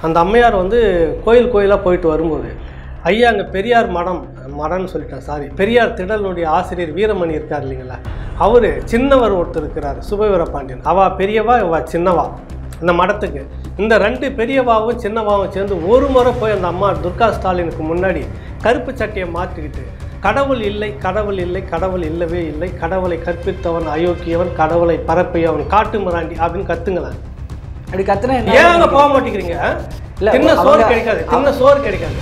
அந்த அம்மையார் வந்து கோயில் கோயிலாக போயிட்டு வரும்போது ஐயா அங்கே பெரியார் மடம் மடம்னு சொல்லிட்டேன் சாரி பெரியார் திடலுடைய ஆசிரியர் வீரமணி இருக்கார் இல்லைங்களா அவர் சின்னவர் ஒருத்தர் இருக்கிறார் சுபவீர பாண்டியன் அவ பெரியவா இவ சின்னவா இந்த மடத்துக்கு இந்த ரெண்டு பெரியவாவும் சின்னவாவும் சேர்ந்து ஒரு முறை போய் அந்த அம்மா துர்கா ஸ்டாலினுக்கு முன்னாடி கருப்பு சட்டையை மாற்றிக்கிட்டு கடவுள் இல்லை கடவுள் இல்லை கடவுள் இல்லவே இல்லை கடவுளை கற்பித்தவன் அயோக்கியவன் கடவுளை பரப்பியவன் காட்டு மிராண்டி அப்படின்னு கத்துங்களேன் அப்படி கத்துனா என்ன ஏன் அங்க போக மாட்டேங்கிறீங்க இல்ல, தின்ன சோறு அவங்க- கிடைக்காது தின்ன சோறு கிடைக்காது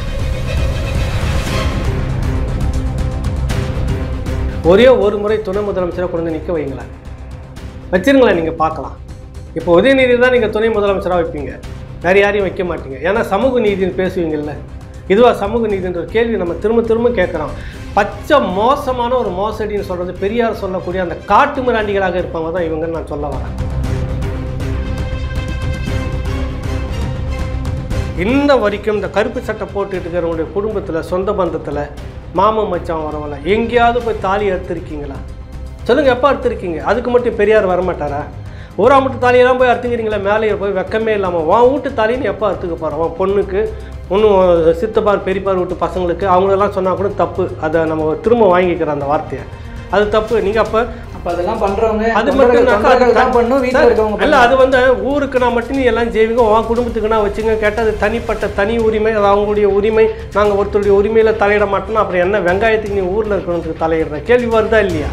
ஒரே ஒரு முறை துணை முதலமைச்சரை கொண்டு வந்து நிற்க வைங்களேன் வச்சிருங்களேன் நீங்கள் பார்க்கலாம் இப்போ உதயநிதி தான் நீங்கள் துணை முதலமைச்சராக வைப்பீங்க வேறு யாரையும் வைக்க மாட்டீங்க ஏன்னா சமூக நீதின்னு பேசுவீங்கல்ல இதுவா சமூக நீதின்ற ஒரு கேள்வி நம்ம திரும்ப திரும்ப கேட்குறோம் பச்சை மோசமான ஒரு மோசடின்னு சொல்கிறது பெரியார் சொல்லக்கூடிய அந்த காட்டு மிராண்டிகளாக இருப்பவங்க தான் இவங்கன்னு நான் சொல்ல வரேன் இன்ன வரைக்கும் இந்த கருப்பு சட்டை போட்டுட்டு இருக்கிறவங்களுடைய குடும்பத்தில் சொந்த பந்தத்தில் மாமன் மச்சான் வரவங்கள எங்கேயாவது போய் தாலி அறுத்துருக்கீங்களா சொல்லுங்கள் எப்போ அறுத்துருக்கீங்க அதுக்கு மட்டும் பெரியார் வரமாட்டாரா ஊரா மட்டும் தாலியெல்லாம் போய் அறுத்துக்கிறீங்களா மேலேயே போய் வெக்கமே இல்லாமல் உன் வீட்டு தாலின்னு எப்போ அறுத்துக்க போகிறோம் உன் பொண்ணுக்கு ஒன்றும் சித்தப்பார் பெரியப்பார் வீட்டு பசங்களுக்கு அவங்களெல்லாம் சொன்னால் கூட தப்பு அதை நம்ம திரும்ப வாங்கிக்கிறோம் அந்த வார்த்தையை அது தப்பு நீங்கள் அப்போ அப்ப அதெல்லாம் பண்றவங்க அது தொண்டர்கள் மட்டும் தொண்டர்கள் தான் பண்ணும் வீட்டுல இருக்கவங்க இல்ல அது வந்து ஊருக்கு நான் மட்டும் நீ எல்லாம் செய்வீங்க உன் குடும்பத்துக்கு நான் வச்சுங்க கேட்டால் அது தனிப்பட்ட தனி உரிமை அது அவங்களுடைய உரிமை நாங்கள் ஒருத்தருடைய உரிமையில தலையிட மாட்டோம்னா அப்புறம் என்ன வெங்காயத்துக்கு நீ ஊர்ல இருக்கிறவங்களுக்கு தலையிடுற கேள்வி வருதா இல்லையா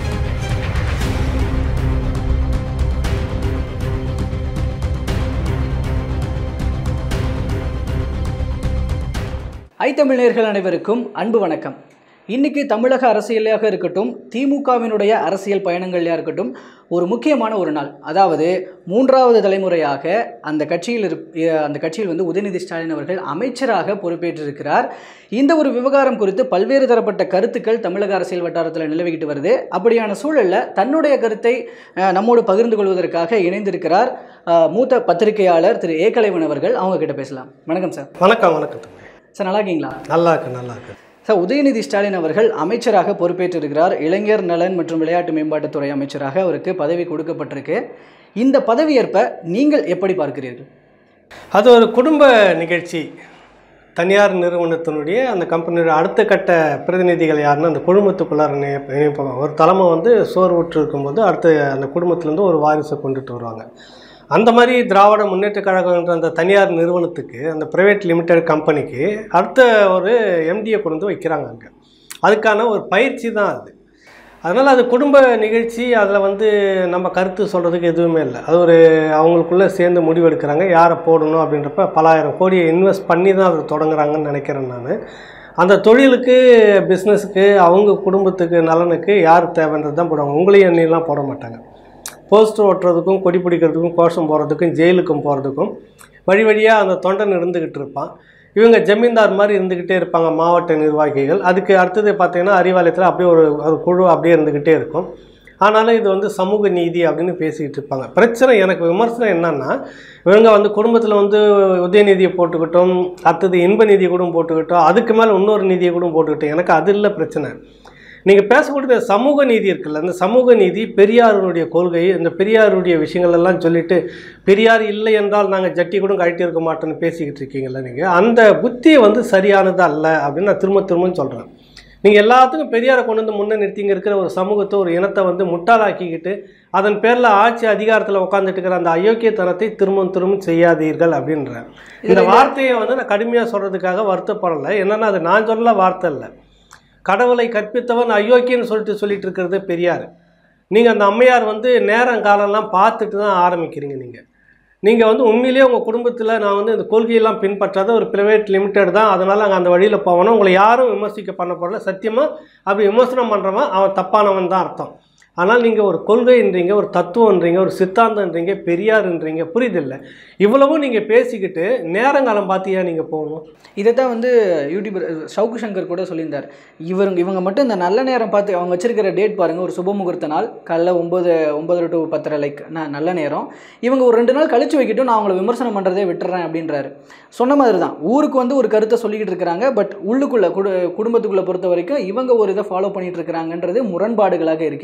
ஐ தமிழர்கள் அனைவருக்கும் அன்பு வணக்கம் இன்னைக்கு தமிழக அரசியலாக இருக்கட்டும் திமுகவினுடைய அரசியல் பயணங்கள்லையாக இருக்கட்டும் ஒரு முக்கியமான ஒரு நாள் அதாவது மூன்றாவது தலைமுறையாக அந்த கட்சியில் இருப் அஹ் அந்த கட்சியில் வந்து உதயநிதி ஸ்டாலின் அவர்கள் அமைச்சராக பொறுப்பேற்றிருக்கிறார் இந்த ஒரு விவகாரம் குறித்து பல்வேறு தரப்பட்ட கருத்துக்கள் தமிழக அரசியல் வட்டாரத்தில் நிலவிக்கிட்டு வருது அப்படியான சூழலில் தன்னுடைய கருத்தை அஹ், நம்மோடு பகிர்ந்து கொள்வதற்காக இணைந்திருக்கிறார் அஹ், மூத்த பத்திரிகையாளர் திரு ஏ கலைவன் அவர்கள் அவங்க கிட்ட பேசலாம் வணக்கம் சார் வணக்கம் வணக்கம் தம்பி. சார் நல்லா இருக்கீங்களா நல்லா இருக்கு நல்லா இருக்கு சார் உதயநிதி ஸ்டாலின் அவர்கள் அமைச்சராக பொறுப்பேற்றிருக்கிறார் இளைஞர் நலன் மற்றும் விளையாட்டு மேம்பாட்டுத்துறை அமைச்சராக அவருக்கு பதவி கொடுக்கப்பட்டிருக்கு இந்த பதவியேற்பை நீங்கள் எப்படி பார்க்கிறீர்கள் அது ஒரு குடும்ப நிகழ்ச்சி தனியார் நிறுவனத்தினுடைய அந்த கம்பெனியோட அடுத்த கட்ட பிரதிநிதிகள் யாருன்னா அந்த குடும்பத்துக்குள்ளார இணைய- இணைப்பாங்க ஒரு தலைமை வந்து சோறு விட்டு இருக்கும்போது அடுத்த அந்த குடும்பத்திலேருந்து ஒரு வாரிசை கொண்டுட்டு வருவாங்க அந்த மாதிரி திராவிட முன்னேற்ற கழகம்ன்ற அந்த தனியார் நிறுவனத்துக்கு அந்த ப்ரைவேட் லிமிடெட் கம்பெனிக்கு அடுத்த ஒரு எம்டியை கொண்டு வந்து வைக்கிறாங்க அங்கே அதுக்கான ஒரு பயிற்சி தான் அது அதனால் அது குடும்ப நிகழ்ச்சி அதில் வந்து நம்ம கருத்து சொல்கிறதுக்கு எதுவுமே இல்லை அது ஒரு அவங்களுக்குள்ளே சேர்ந்து முடிவெடுக்கிறாங்க யாரை போடணும் அப்படின்றப்ப பலாயிரம் கோடியை இன்வெஸ்ட் பண்ணி தான் அதை தொடங்குறாங்கன்னு நினைக்கிறேன் நான் அந்த தொழிலுக்கு பிஸ்னஸுக்கு அவங்க குடும்பத்துக்கு நலனுக்கு யார் தேவைன்றது தான் போடுவாங்க உங்களையும் எண்ணெயெல்லாம் போட மாட்டாங்க போஸ்டர் ஓட்டுறதுக்கும் கொடி பிடிக்கிறதுக்கும் கோஷம் போகிறதுக்கும் ஜெயிலுக்கும் போகிறதுக்கும் வழி வழியாக அந்த தொண்டன் இருந்துக்கிட்டு இருப்பான் இவங்க ஜமீன்தார் மாதிரி இருந்துக்கிட்டே இருப்பாங்க மாவட்ட நிர்வாகிகள் அதுக்கு அடுத்தது பார்த்தீங்கன்னா அறிவாலயத்தில் அப்படியே ஒரு ஒரு குழு அப்படியே இருந்துக்கிட்டே இருக்கும் ஆனாலும் இது வந்து சமூக நீதி அப்படின்னு பேசிக்கிட்டு இருப்பாங்க பிரச்சனை எனக்கு விமர்சனம் என்னன்னா இவங்க வந்து குடும்பத்தில் வந்து உதயநிதியை போட்டுக்கிட்டோம் அடுத்தது இன்ப நிதியை கூட போட்டுக்கிட்டோம் அதுக்கு மேலே இன்னொரு நிதியை கூட போட்டுக்கிட்டோம் எனக்கு அது இல்லை பிரச்சனை நீங்கள் பேசக்கூடிய சமூக நீதி இருக்குல்ல அந்த சமூக நீதி பெரியாருடைய கொள்கை இந்த பெரியாருடைய விஷயங்கள் எல்லாம் சொல்லிட்டு பெரியார் இல்லை என்றால் நாங்கள் ஜட்டி கூட கழட்டி இருக்க மாட்டோம்னு பேசிக்கிட்டு இருக்கீங்கல்ல நீங்கள் அந்த புத்தி வந்து சரியானது அல்ல அப்படின்னு நான் திரும்ப திரும்ப சொல்கிறேன் நீங்கள் எல்லாத்துக்கும் பெரியாரை கொண்டு வந்து முன்னே நிறுத்திங்க இருக்கிற ஒரு சமூகத்தை ஒரு இனத்தை வந்து முட்டாளாக்கிக்கிட்டு அதன் பேரில் ஆட்சி அதிகாரத்தில் உட்காந்துட்டு இருக்கிற அந்த அயோக்கியத்தனத்தை திரும்பவும் திரும்ப செய்யாதீர்கள் அப்படின்றேன் இந்த வார்த்தையை வந்து நான் கடுமையாக சொல்கிறதுக்காக வருத்தப்படலை என்னென்னா அது நான் சொல்ல வார்த்தை இல்லை கடவுளை கற்பித்தவன் அயோக்கியன்னு சொல்லிட்டு சொல்லிட்டு இருக்கிறது பெரியார் நீங்கள் அந்த அம்மையார் வந்து நேரம் காலம்லாம் பார்த்துட்டு தான் ஆரம்பிக்கிறீங்க நீங்கள் நீங்கள் வந்து உண்மையிலேயே உங்கள் குடும்பத்தில் நான் வந்து இந்த கொள்கையெல்லாம் பின்பற்றாத ஒரு ப்ரைவேட் லிமிடெட் தான் அதனால் அங்கே அந்த வழியில் போகணும் உங்களை யாரும் விமர்சிக்க பண்ண போகிறல சத்தியமாக அப்படி விமர்சனம் பண்ணுறவன் அவன் தப்பானவன் தான் அர்த்தம் ஆனால் நீங்கள் ஒரு கொள்கைன்றீங்க ஒரு தத்துவன்றீங்க ஒரு சித்தாந்தன்றீங்க பெரியார்ன்றீங்க புரியுதில்ல இவ்வளவும் நீங்கள் பேசிக்கிட்டு நேரங்காலம் பார்த்தியா நீங்கள் போகணும் இதை தான் வந்து யூடியூபர் சவுக்கு சங்கர் கூட சொல்லியிருந்தார் இவங்க இவங்க மட்டும் இந்த நல்ல நேரம் பார்த்து அவங்க வச்சிருக்கிற டேட் பாருங்கள் ஒரு சுப முகூர்த்த நாள் காலைல ஒம்பது ஒம்பது டு பத்தரை லைக் நான் நல்ல நேரம் இவங்க ஒரு ரெண்டு நாள் கழிச்சு வைக்கட்டும் நான் அவங்கள விமர்சனம் பண்ணுறதே விட்டுறேன் அப்படின்றாரு சொன்ன மாதிரி தான் ஊருக்கு வந்து ஒரு கருத்தை சொல்லிக்கிட்டு இருக்கிறாங்க பட் உள்ளுக்குள்ளே குடு குடும்பத்துக்குள்ளே பொறுத்த வரைக்கும் இவங்க ஒரு இதை ஃபாலோ பண்ணிட்டு இருக்கிறாங்கன்றது முரண்பாடுகளாக இருக்கிறது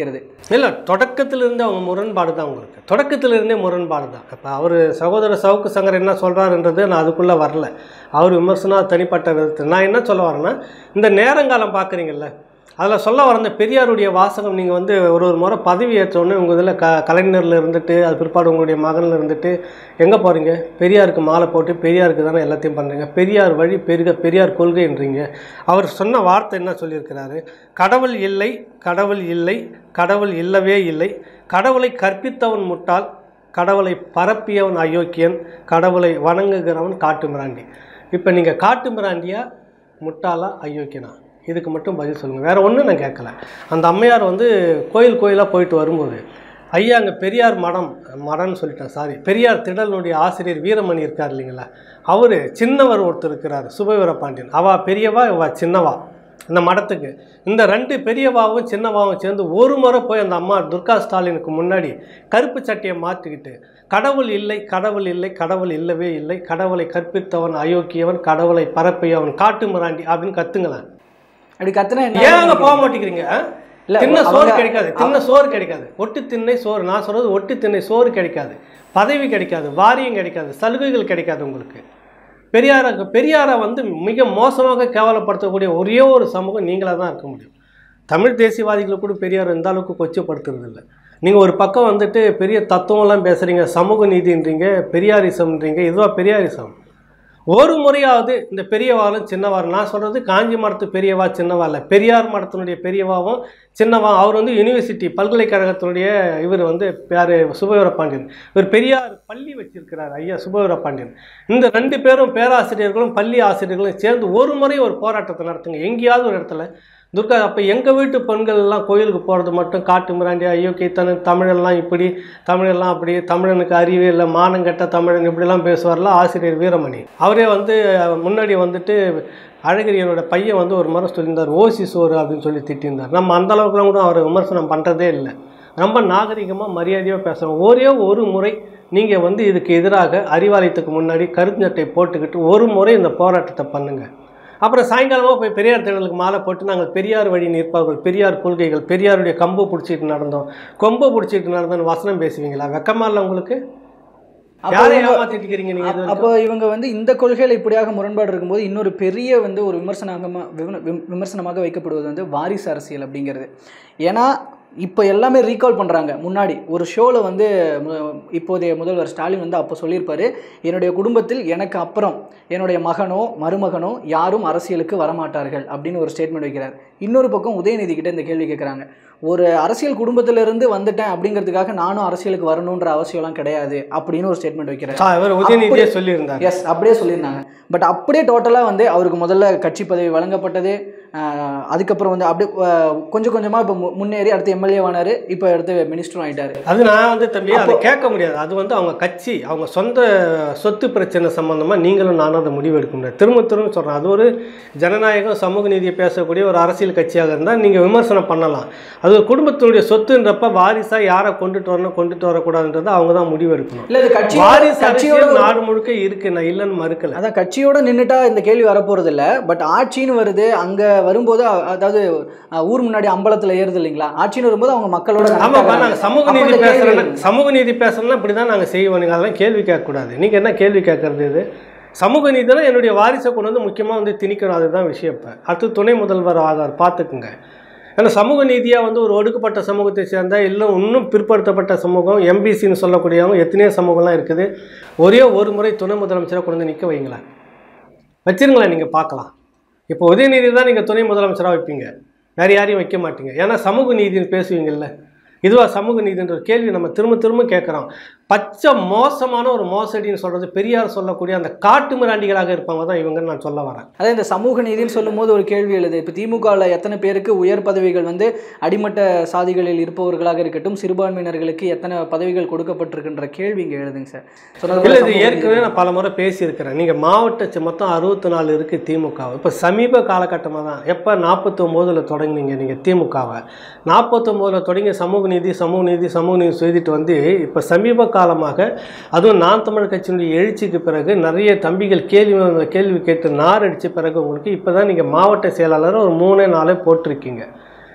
இல்லை தொடக்கத்திலிருந்து அவங்க முரண்பாடு தான் உங்களுக்கு தொடக்கத்திலிருந்தே முரண்பாடு தான் இப்போ அவர் சகோதரர் சவுக்கு சங்கர் என்ன சொல்கிறாருன்றது நான் அதுக்குள்ளே வரல அவர் விமர்சனம் தனிப்பட்ட விதத்தில் நான் என்ன சொல்ல வரேன்னா இந்த நேரங்காலம் பார்க்குறீங்கல்ல அதில் சொல்ல வர இந்த பெரியாருடைய வாசகம் நீங்கள் வந்து ஒரு ஒரு முறை பதவி ஏற்றோடனே உங்கள் இதில் க கலைஞரில் இருந்துட்டு அது பிற்பாடு உங்களுடைய மகனில் இருந்துட்டு எங்கே போகிறீங்க பெரியாருக்கு மாலை போட்டு பெரியாருக்கு தானே எல்லாத்தையும் பண்ணுறீங்க பெரியார் வழி பெருக பெரியார் கொள்கைன்றீங்க அவர் சொன்ன வார்த்தை என்ன சொல்லியிருக்கிறாரு கடவுள் இல்லை கடவுள் இல்லை கடவுள் இல்லவே இல்லை கடவுளை கற்பித்தவன் முட்டாள் கடவுளை பரப்பியவன் அயோக்கியன் கடவுளை வணங்குகிறவன் காட்டு மிராண்டி இப்போ நீங்கள் காட்டு மிராண்டியா முட்டாளா அயோக்கியனா இதுக்கு மட்டும் பதில் சொல்லுங்கள் வேறு ஒன்றும் நான் கேட்கல அந்த அம்மையார் வந்து கோயில் கோயிலாக போயிட்டு வரும்போது ஐயா அங்கே பெரியார் மடம் மடம்னு சொல்லிட்டேன் சாரி பெரியார் திடலுடைய ஆசிரியர் வீரமணி இருக்கார் இல்லைங்களா அவர் சின்னவர் ஒருத்தர் இருக்கிறார் சுபவீர பாண்டியன் அவ பெரியவா இவ சின்னவா இந்த மடத்துக்கு இந்த ரெண்டு பெரியவாவும் சின்னவாவும் சேர்ந்து ஒரு முறை போய் அந்த அம்மா துர்கா ஸ்டாலினுக்கு முன்னாடி கருப்பு சட்டையை மாற்றிக்கிட்டு கடவுள் இல்லை கடவுள் இல்லை கடவுள் இல்லவே இல்லை கடவுளை கற்பித்தவன் அயோக்கியவன் கடவுளை பரப்பியவன் காட்டு மிராண்டி அப்படின்னு கத்துங்களேன் அப்படி கத்துனா என்ன ஏன் அங்கே போக மாட்டேங்கிறீங்க ஆ? இல்ல, தின்ன சோறு அவங்க- கிடைக்காது தின்ன சோறு கிடைக்காது ஒட்டு திண்ணை சோறு நான் சொல்றது ஒட்டு திண்ணை சோறு கிடைக்காது பதவி கிடைக்காது வாரியம் கிடைக்காது சலுகைகள் கிடைக்காது உங்களுக்கு பெரியாரை பெரியாரை வந்து மிக மோசமாக கேவலப்படுத்தக்கூடிய ஒரே ஒரு சமூகம் நீங்களாக தான் இருக்க முடியும் தமிழ் தேசியவாதிகளை கூட பெரியார் இந்த அளவுக்கு கொச்சப்படுத்துறது இல்லை நீங்கள் ஒரு பக்கம் வந்துட்டு பெரிய தத்துவம்லாம் பேசுகிறீங்க சமூக நீதின்றீங்க பெரியாரிசம்ன்றீங்க இதுவா பெரியாரிசம் ஒரு முறையாவது இந்த பெரியவாலும் சின்னவாரும் நான் சொல்கிறது காஞ்சி மடத்து பெரியவா சின்னவா இல்லை பெரியார் மடத்தினுடைய பெரியவாவும் சின்னவா அவர் வந்து யூனிவர்சிட்டி பல்கலைக்கழகத்தினுடைய இவர் வந்து யார் சுபவீர பாண்டியன் இவர் பெரியார் பள்ளி வச்சிருக்கிறார் ஐயா சுபவீர பாண்டியன் இந்த ரெண்டு பேரும் பேராசிரியர்களும் பள்ளி ஆசிரியர்களும் சேர்ந்து ஒரு முறை ஒரு போராட்டத்தை நடத்துங்க எங்கேயாவது ஒரு இடத்துல துர்கா அப்போ எங்கள் வீட்டு பெண்கள் எல்லாம் கோயிலுக்கு போகிறது மட்டும் காட்டு மிராண்டி ஐயோ கீத்தனு தமிழெல்லாம் இப்படி தமிழெல்லாம் அப்படி தமிழனுக்கு அறிவே இல்லை மானங்கெட்ட தமிழன் இப்படிலாம் பேசுவார்ல ஆசிரியர் வீரமணி அவரே வந்து அஹ், முன்னாடி வந்துட்டு அழகிரியனோட பையன் வந்து ஒரு முறை சொல்லியிருந்தார் ஓசி சோறு அப்படின்னு சொல்லி திட்டியிருந்தார் நம்ம அந்த அளவுக்குலாம் கூட அவரை விமர்சனம் பண்ணுறதே இல்லை ரொம்ப நாகரிகமாக மரியாதையாக பேசுகிறோம் ஒரே ஒரு முறை நீங்கள் வந்து இதுக்கு எதிராக அறிவாலயத்துக்கு முன்னாடி கருஞ்சட்டை போட்டுக்கிட்டு ஒரு முறை இந்த போராட்டத்தை பண்ணுங்கள் அப்புறம் சாயங்காலமாக போய் பெரியார் திடலுக்கு மாலை போட்டு நாங்கள் பெரியார் வழி நிற்பார்கள் பெரியார் கொள்கைகள் பெரியாருடைய கம்பு பிடிச்சிட்டு நடந்தோம் கொம்பு பிடிச்சிட்டு நடந்தோம்னு வசனம் பேசுவீங்களா வெக்கமா இல்லை உங்களுக்கு அப்போ யாரை இவங்க- ஏமாத்திட்டு இருக்கிறீங்க நீங்க இது அப்போ இவங்க வந்து இந்த கொள்கையில் இப்படியாக முரண்பாடு இருக்கும்போது இன்னொரு பெரிய வந்து ஒரு விமர்சனமாக விம- விம- விமர்சனமாக வைக்கப்படுவது வந்து வாரிசு அரசியல் அப்படிங்கிறது ஏன்னா இப்போ எல்லாமே ரீகால் பண்ணுறாங்க முன்னாடி ஒரு ஷோவில் வந்து மு- இப்போதைய முதல்வர் ஸ்டாலின் வந்து அப்போ சொல்லியிருப்பாரு என்னுடைய குடும்பத்தில் எனக்கு அப்புறம் என்னுடைய மகனோ மருமகனோ யாரும் அரசியலுக்கு வரமாட்டார்கள் அப்படின்னு ஒரு ஸ்டேட்மெண்ட் வைக்கிறார் இன்னொரு பக்கம் உதயநிதி கிட்ட இந்த கேள்வி கேட்குறாங்க ஒரு அரசியல் குடும்பத்திலிருந்து வந்துட்டேன் அப்படிங்கிறதுக்காக நானும் அரசியலுக்கு வரணுன்ற அவசியம்லாம் கிடையாது அப்படின்னு ஒரு ஸ்டேட்மெண்ட் வைக்கிறார் ஆ, இவர் உதயநிதியே சொல்லியிருந்தார் எஸ் அப்படியே சொல்லியிருந்தாங்க பட் அப்படியே டோட்டலாக வந்து அவருக்கு முதல்ல கட்சி பதவி வழங்கப்பட்டது ஆஹ் அதுக்கப்புறம் வந்து அப்படியே ஆஹ் கொஞ்சம் கொஞ்சமாக இப்போ முன்னேறி அடுத்து எம்எல்ஏ ஆனார் இப்போ அடுத்து மினிஸ்டரும் ஆயிட்டாரு அது நான் வந்து தம்பி அதை கேட்க முடியாது அது வந்து அவங்க கட்சி அவங்க சொந்த சொத்து பிரச்சனை சம்பந்தமா நீங்களும் நானும் அதை முடிவு எடுக்க முடியாது திரும்ப திரும்ப சொல்கிறேன் அது ஒரு ஜனநாயகம் சமூக நீதியை பேசக்கூடிய ஒரு அரசியல் கட்சியாக இருந்தால் நீங்கள் விமர்சனம் பண்ணலாம் அது ஒரு குடும்பத்தினுடைய சொத்துன்றப்ப வாரிசா யாரை கொண்டுட்டு வரணும் கொண்டுட்டு வரக்கூடாதுன்றதை அவங்க தான் முடிவு எடுக்கணும் இல்லை இது கட்சி வாரிசு கட்சியோட அரசியல் நாடு முழுக்க இருக்கு நான் இல்லைன்னு மறுக்கல அதான் கட்சியோட நின்றுட்டா இந்த கேள்வி வரப்போறது இல்ல பட் ஆட்சின்னு வருது அங்க வரும்போது அ- அதாவது அஹ், ஊர் முன்னாடி அம்பலத்துல ஏறுது இல்லைங்களா ஆட்சின்னு வரும்போது அவங்க மக்களோட connect ஆமாப்பா ஆகுறாங்க. நாங்கள் சமூக அப்ப நீதி இந்த கேள்வி பேசுகிறோன்னா எழுது. சமூக நீதி பேசுகிறோம்னா இப்படி தான் நாங்கள் செய்வோம் நீங்கள் அதெல்லாம் கேள்வி கேட்கக்கூடாது நீங்கள் என்ன கேள்வி கேட்கறது இது சமூக நீதினா என்னுடைய வாரிசை கொண்டு வந்து முக்கியமாக வந்து திணிக்கணும் அதுதான் விஷயம் இப்போ அடுத்து துணை முதல்வர் ஆகார் பார்த்துக்குங்க ஏன்னா சமூக நீதியாக வந்து ஒரு ஒடுக்கப்பட்ட சமூகத்தை சேர்ந்த இல்லை இன்னும் பிற்படுத்தப்பட்ட சமூகம் எம்பிசின்னு சொல்லக்கூடியவங்க எத்தனையோ சமூகம்லாம் இருக்குது ஒரே ஒரு முறை துணை முதலமைச்சராக கொண்டு வந்து நிற்க வைங்களேன் வச்சிருங்களேன் நீங்கள் பார்க்கலாம் இப்போ உதயநிதி தான் நீங்கள் துணை முதலமைச்சராக வைப்பீங்க வேறு யாரையும் வைக்க மாட்டீங்க ஏன்னா சமூக நீதின்னு பேசுவீங்கல்ல இதுவா சமூக நீதின்ற ஒரு கேள்வி நம்ம திரும்ப திரும்ப கேட்குறோம் பச்சை மோசமான ஒரு மோசடின்னு சொல்கிறது பெரியார் சொல்லக்கூடிய அந்த காட்டு மிராண்டிகளாக இருப்பாங்க தான் இவங்கன்னு நான் சொல்ல வரேன் அதே இந்த சமூக நீதின்னு சொல்லும்போது ஒரு கேள்வி எழுது இப்போ திமுகவில் எத்தனை பேருக்கு உயர் பதவிகள் வந்து அடிமட்ட சாதிகளில் இருப்பவர்களாக இருக்கட்டும் சிறுபான்மையினர்களுக்கு எத்தனை பதவிகள் கொடுக்கப்பட்டிருக்குன்ற கேள்வி இங்கே எழுதுங்க சார் சொன்னது இல்லை போல இது சமூக ஏற்கனவே நான் பல முறை பேசியிருக்கிறேன் நீங்கள் மாவட்ட சி- மொத்தம் அறுபத்தி நாலு இருக்குது திமுக இப்போ சமீப காலகட்டமாக தான் எப்போ நாற்பத்தொம்போதில் தொடங்குனீங்க நீங்கள் திமுகவை நாற்பத்தொம்போதில் தொடங்கி சமூக நீதி சமூக நீதி சமூக நீதி செய்துட்டு வந்து இப்போ சமீப காலமாக அதுவும் நான் தமிழ் கட்சியினுடைய எழுச்சிக்கு பிறகு நிறைய தம்பிகள் கேள்வி மேல கேள்வி கேட்டு நார் அடித்த பிறகு உங்களுக்கு இப்போ தான் நீங்கள் மாவட்ட செயலாளர் ஒரு மூணே நாளே போட்டிருக்கீங்க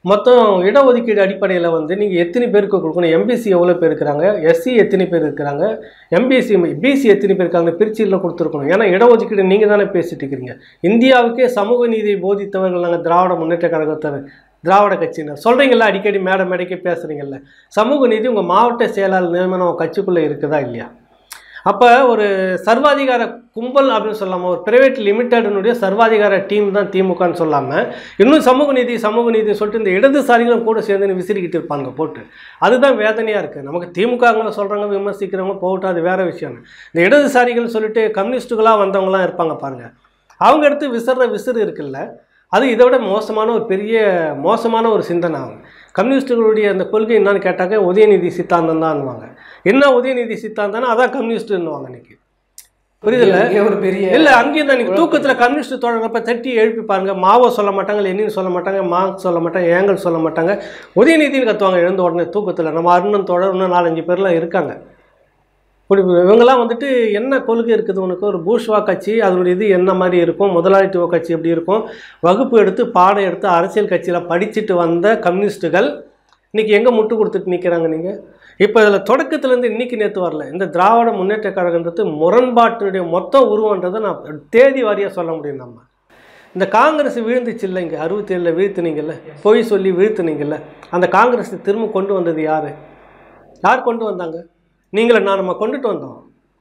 மொத்தம் இடஒதுக்கீடு அடிப்படையில் வந்து நீங்கள் எத்தனை பேருக்கு கொடுக்கணும் எம்பிசி எவ்வளோ பேர் இருக்கிறாங்க எஸ்சி எத்தனை பேர் இருக்கிறாங்க எம்பிசி பிசி எத்தனை பேர் இருக்காங்க பிரிச்சியில் கொடுத்துருக்கணும் ஏன்னா இடஒதுக்கீடு நீங்கள் தானே பேசிட்டு இருக்கிறீங்க இந்தியாவுக்கே சமூக நீதியை போதித்தவர்கள் நாங்கள் திராவிட முன்னேற்ற கழகத்தர் திராவிட கட்சியினர் சொல்கிறீங்களா அடிக்கடி மேடை மேடைக்கு பேசுகிறீங்கல்ல சமூக நீதி உங்கள் மாவட்ட செயலாளர் நியமனம் கட்சிக்குள்ளே இருக்குதா இல்லையா அப்போ ஒரு சர்வாதிகார கும்பல் அப்படின்னு சொல்லாமல் ஒரு பிரைவேட் லிமிட்டடுனுடைய சர்வாதிகார டீம் தான் திமுகன்னு சொல்லாமல் இன்னும் சமூக நீதி சமூக நீதி சொல்லிட்டு இந்த இடதுசாரிகளும் கூட சேர்ந்து விசிறிக்கிட்டு இருப்பாங்க போட்டு அதுதான் வேதனையாக இருக்குது நமக்கு திமுகங்களை சொல்கிறாங்க விமர்சிக்கிறவங்க போகட்டும் அது வேறு விஷயம் இந்த இடதுசாரிகள் சொல்லிட்டு கம்யூனிஸ்ட்டுகளாக வந்தவங்களாம் இருப்பாங்க பாருங்கள் அவங்க எடுத்து விசிற விசிறு இருக்குல்ல அது இதை விட மோசமான ஒரு பெரிய மோசமான ஒரு சிந்தனை ஆகும் கம்யூனிஸ்டுகளுடைய அந்த கொள்கை என்னன்னு கேட்டாக்க உதயநிதி சித்தாந்தம் தான்வாங்க என்ன உதயநிதி சித்தாந்தம்னா அதான் கம்யூனிஸ்ட்டுன்னுவாங்க இன்னைக்கு புரியுதுல்ல இங்கே ஒரு பெரிய இல்ல அங்கேயும் தான் நீங்கள் தூக்கத்தில் கம்யூனிஸ்ட் தொடர்றப்ப தட்டி எழுப்பி பாருங்க மாவோ சொல்ல மாட்டாங்க லெனின் சொல்ல மாட்டாங்க மார்க் சொல்ல மாட்டாங்க ஏங்கல் சொல்ல மாட்டாங்க உதயநிதினு கத்துவாங்க எழுந்த உடனே தூக்கத்தில் நம்ம அருணன் தொடர் இன்னும் நாலஞ்சு பேர்லாம் இருக்காங்க இப்படி இவங்கெல்லாம் வந்துட்டு என்ன கொள்கை இருக்குது உனக்கு ஒரு பூஷ்வா கட்சி அதனுடைய இது என்ன மாதிரி இருக்கும் முதலாளித்துவ கட்சி எப்படி இருக்கும் வகுப்பு எடுத்து பாடம் எடுத்து அரசியல் கட்சியில் படிச்சுட்டு வந்த கம்யூனிஸ்ட்டுகள் இன்னைக்கு எங்கே முட்டு கொடுத்துட்டு நிற்கிறாங்க நீங்கள் இப்போ இதில் தொடக்கத்துலேருந்து இன்னைக்கு நேற்று வரல இந்த திராவிட முன்னேற்ற கழகன்றது முரண்பாட்டினுடைய மொத்த உருவன்றதை நான் தேதி வாரியாக சொல்ல முடியும் நம்ம இந்த காங்கிரஸ் வீழ்ந்துச்சு இல்லை இங்கே அறுபத்தேழில் வீழ்த்துனீங்கல்ல பொய் சொல்லி வீழ்த்துனீங்கல்ல அந்த காங்கிரஸ் திரும்ப கொண்டு வந்தது யார் யார் கொண்டு வந்தாங்க நீங்களே நான் நம்ம கொண்டுட்டு வந்தோம்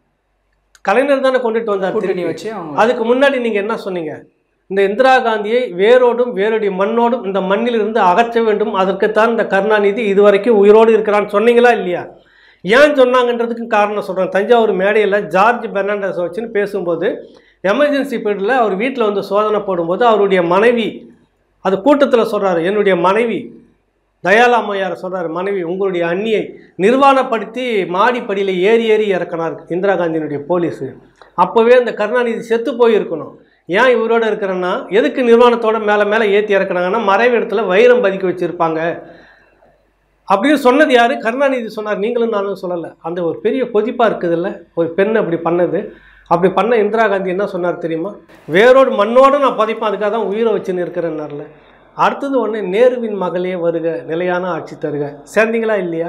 கலைஞர் தானே கொண்டுட்டு வந்தார் கூட்டணி திருப்பி. வச்சு அவங்க அதுக்கு முன்னாடி நீங்கள் என்ன சொன்னீங்க இந்த இந்திரா காந்தியை வேரோடும் வேருடைய மண்ணோடும் இந்த மண்ணில் இருந்து அகற்ற வேண்டும் அதற்குத்தான் இந்த கருணாநிதி இதுவரைக்கும் உயிரோடு இருக்கிறான்னு சொன்னீங்களா இல்லையா ஏன் சொன்னாங்கன்றதுக்கு காரணம் சொல்கிறேன் தஞ்சாவூர் மேடையில் ஜார்ஜ் பெர்னாண்டஸ் வச்சுன்னு பேசும்போது எமர்ஜென்சி பீரியடில் அவர் வீட்டில் வந்து சோதனை போடும்போது அவருடைய மனைவி அது கூட்டத்தில் சொல்கிறாரு என்னுடைய மனைவி தயாலா அம்மையார் சொல்கிறார் மனைவி உங்களுடைய அண்ணியை நிர்வாணப்படுத்தி மாடிப்படியில் ஏறி ஏறி இறக்கினார் இந்திரா காந்தியினுடைய போலீஸு அப்போவே இந்த கருணாநிதி செத்து போயிருக்கணும் ஏன் இவரோட இருக்கிறேன்னா எதுக்கு நிர்வாணத்தோட மேலே மேலே ஏற்றி இறக்குறாங்கன்னா மறைவு இடத்துல வைரம் பதுக்கி வச்சுருப்பாங்க அப்படின்னு சொன்னது யார் கருணாநிதி சொன்னார் நீங்களும் நானும் சொல்லலை அந்த ஒரு பெரிய கொதிப்பாக இருக்குதுல்ல ஒரு பெண் அப்படி பண்ணது அப்படி பண்ண இந்திரா காந்தி என்ன சொன்னார் தெரியுமா வேரோடு மண்ணோடு நான் பதிப்பேன் அதுக்காக தான் உயிரை வச்சுன்னு இருக்கிறேன்னார்ல அடுத்தது ஒன்று நேருவின் மகளே வருக நிலையான ஆட்சி தருக சேர்ந்தீங்களா இல்லையா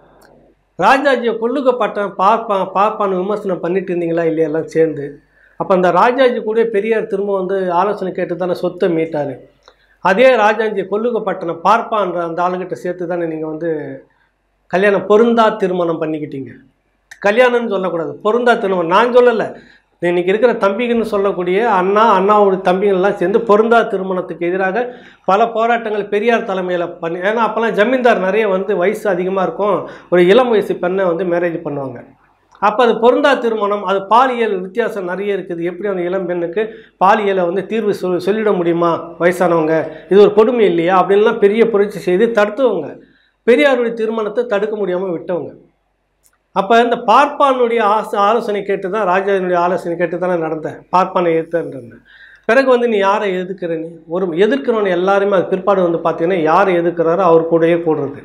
ராஜாஜியை கொல்லுக்கப்பட்டான் பார்ப்பான் பார்ப்பான்னு விமர்சனம் பண்ணிட்டு இருந்தீங்களா இல்லையா எல்லாம் சேர்ந்து அப்போ அந்த ராஜாஜி கூட பெரியார் திரும்ப வந்து ஆலோசனை கேட்டு தானே சொத்தை மீட்டார் அதே ராஜாஜி கொல்லுக்கப்பட்டனை பார்ப்பான்ற அந்த ஆளுகிட்ட சேர்த்து தானே நீங்கள் வந்து கல்யாணம் பொருந்தா திருமணம் பண்ணிக்கிட்டீங்க கல்யாணம்னு சொல்லக்கூடாது பொருந்தா திருமணம் நான் சொல்லலை இன்னைக்கு இருக்கிற தம்பிகள்னு சொல்லக்கூடிய அண்ணா அண்ணாவோட தம்பிகள்லாம் சேர்ந்து பொருந்தா திருமணத்துக்கு எதிராக பல போராட்டங்கள் பெரியார் தலைமையில் பண்ணி ஏன்னா அப்போல்லாம் ஜமீன்தார் நிறைய வந்து வயசு அதிகமாக இருக்கும் ஒரு இளம் வயசு பெண்ணை வந்து மேரேஜ் பண்ணுவாங்க அப்போ அது பொருந்தா திருமணம் அது பாலியல் வித்தியாசம் நிறைய இருக்குது எப்படி அந்த இளம் பெண்ணுக்கு பாலியலை வந்து தீர்வு சொல் சொல்லிட முடியுமா வயசானவங்க இது ஒரு கொடுமை இல்லையா அப்படின்லாம் பெரிய புரட்சி செய்து தடுத்தவங்க பெரியாருடைய திருமணத்தை தடுக்க முடியாமல் விட்டவங்க அப்போ இந்த பார்ப்பானுடைய ஆசை ஆலோசனை கேட்டு தான் ராஜாவினுடைய ஆலோசனை கேட்டு தானே நடந்தேன் பார்ப்பானை ஏற்றுன்றேன் பிறகு வந்து நீ யாரை எதிர்க்கிற நீ ஒரு எதிர்க்கிறவன் எல்லாருமே அது பிற்பாடு வந்து பார்த்தீங்கன்னா யாரை எதிர்க்கிறாரோ அவர் கூடயே கூடுறது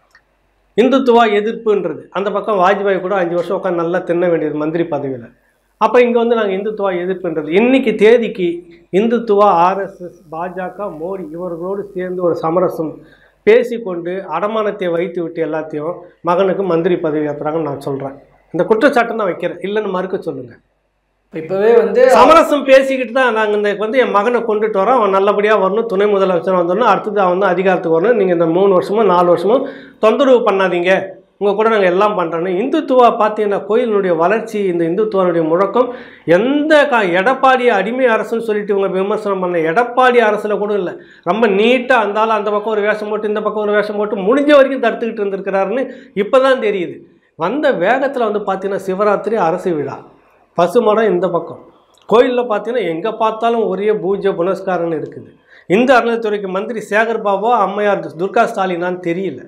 இந்துத்துவா எதிர்ப்புன்றது அந்த பக்கம் வாஜ்பாய் கூட அஞ்சு வருஷம் உட்காந்து நல்லா தின்ன வேண்டியது மந்திரி பதவியில் அப்போ இங்கே வந்து நாங்கள் இந்துத்துவா எதிர்ப்புன்றது இன்னைக்கு தேதிக்கு இந்துத்துவா ஆர்எஸ்எஸ் பாஜக மோடி இவர்களோடு சேர்ந்து ஒரு சமரசம் பேசிக்கொண்டு அடமானத்தை வைத்து விட்டு எல்லாத்தையும் மகனுக்கு மந்திரி பதவி ஏற்றுறாங்கன்னு நான் சொல்கிறேன் இந்த குற்றச்சாட்டை நான் வைக்கிறேன் இல்லைன்னு மறுக்க சொல்லுங்கள் இப்பவே வந்து சமரசம் பேசிக்கிட்டு தான் நாங்கள் இந்த வந்து என் மகனை கொண்டுட்டு வரோம் அவன் நல்லபடியாக வரணும் துணை முதலமைச்சர் வந்தோடனே அடுத்தது அவன் வந்து அதிகாரத்துக்கு வரணும் நீங்கள் இந்த மூணு வருஷமோ நாலு வருஷமோ தொந்தரவு பண்ணாதீங்க உங்கள் கூட நாங்கள் எல்லாம் பண்ணுறோன்னு இந்துத்துவா பார்த்தீங்கன்னா கோயிலினுடைய வளர்ச்சி இந்த இந்துத்துவனுடைய முழக்கம் எந்த கா எடப்பாடி அடிமை அரசுன்னு சொல்லிட்டு இவங்க விமர்சனம் பண்ண எடப்பாடி அரசில் கூட இல்லை ரொம்ப நீட்டாக அந்தாலும் அந்த பக்கம் ஒரு வேஷம் போட்டு இந்த பக்கம் ஒரு வேஷம் போட்டு முடிஞ்ச வரைக்கும் தடுத்துக்கிட்டு இருந்திருக்கிறாருன்னு இப்போ தான் தெரியுது வந்த வேகத்தில் வந்து பார்த்தீங்கன்னா சிவராத்திரி அரசு விழா பசுமரம் இந்த பக்கம் கோயிலில் பார்த்தீங்கன்னா எங்கே பார்த்தாலும் ஒரே பூஜை புனஸ்காரம்னு இருக்குது இந்த அறநிலைத்துறைக்கு மந்திரி சேகர் பாபா அம்மையார் துர்கா ஸ்டாலினான்னு தெரியல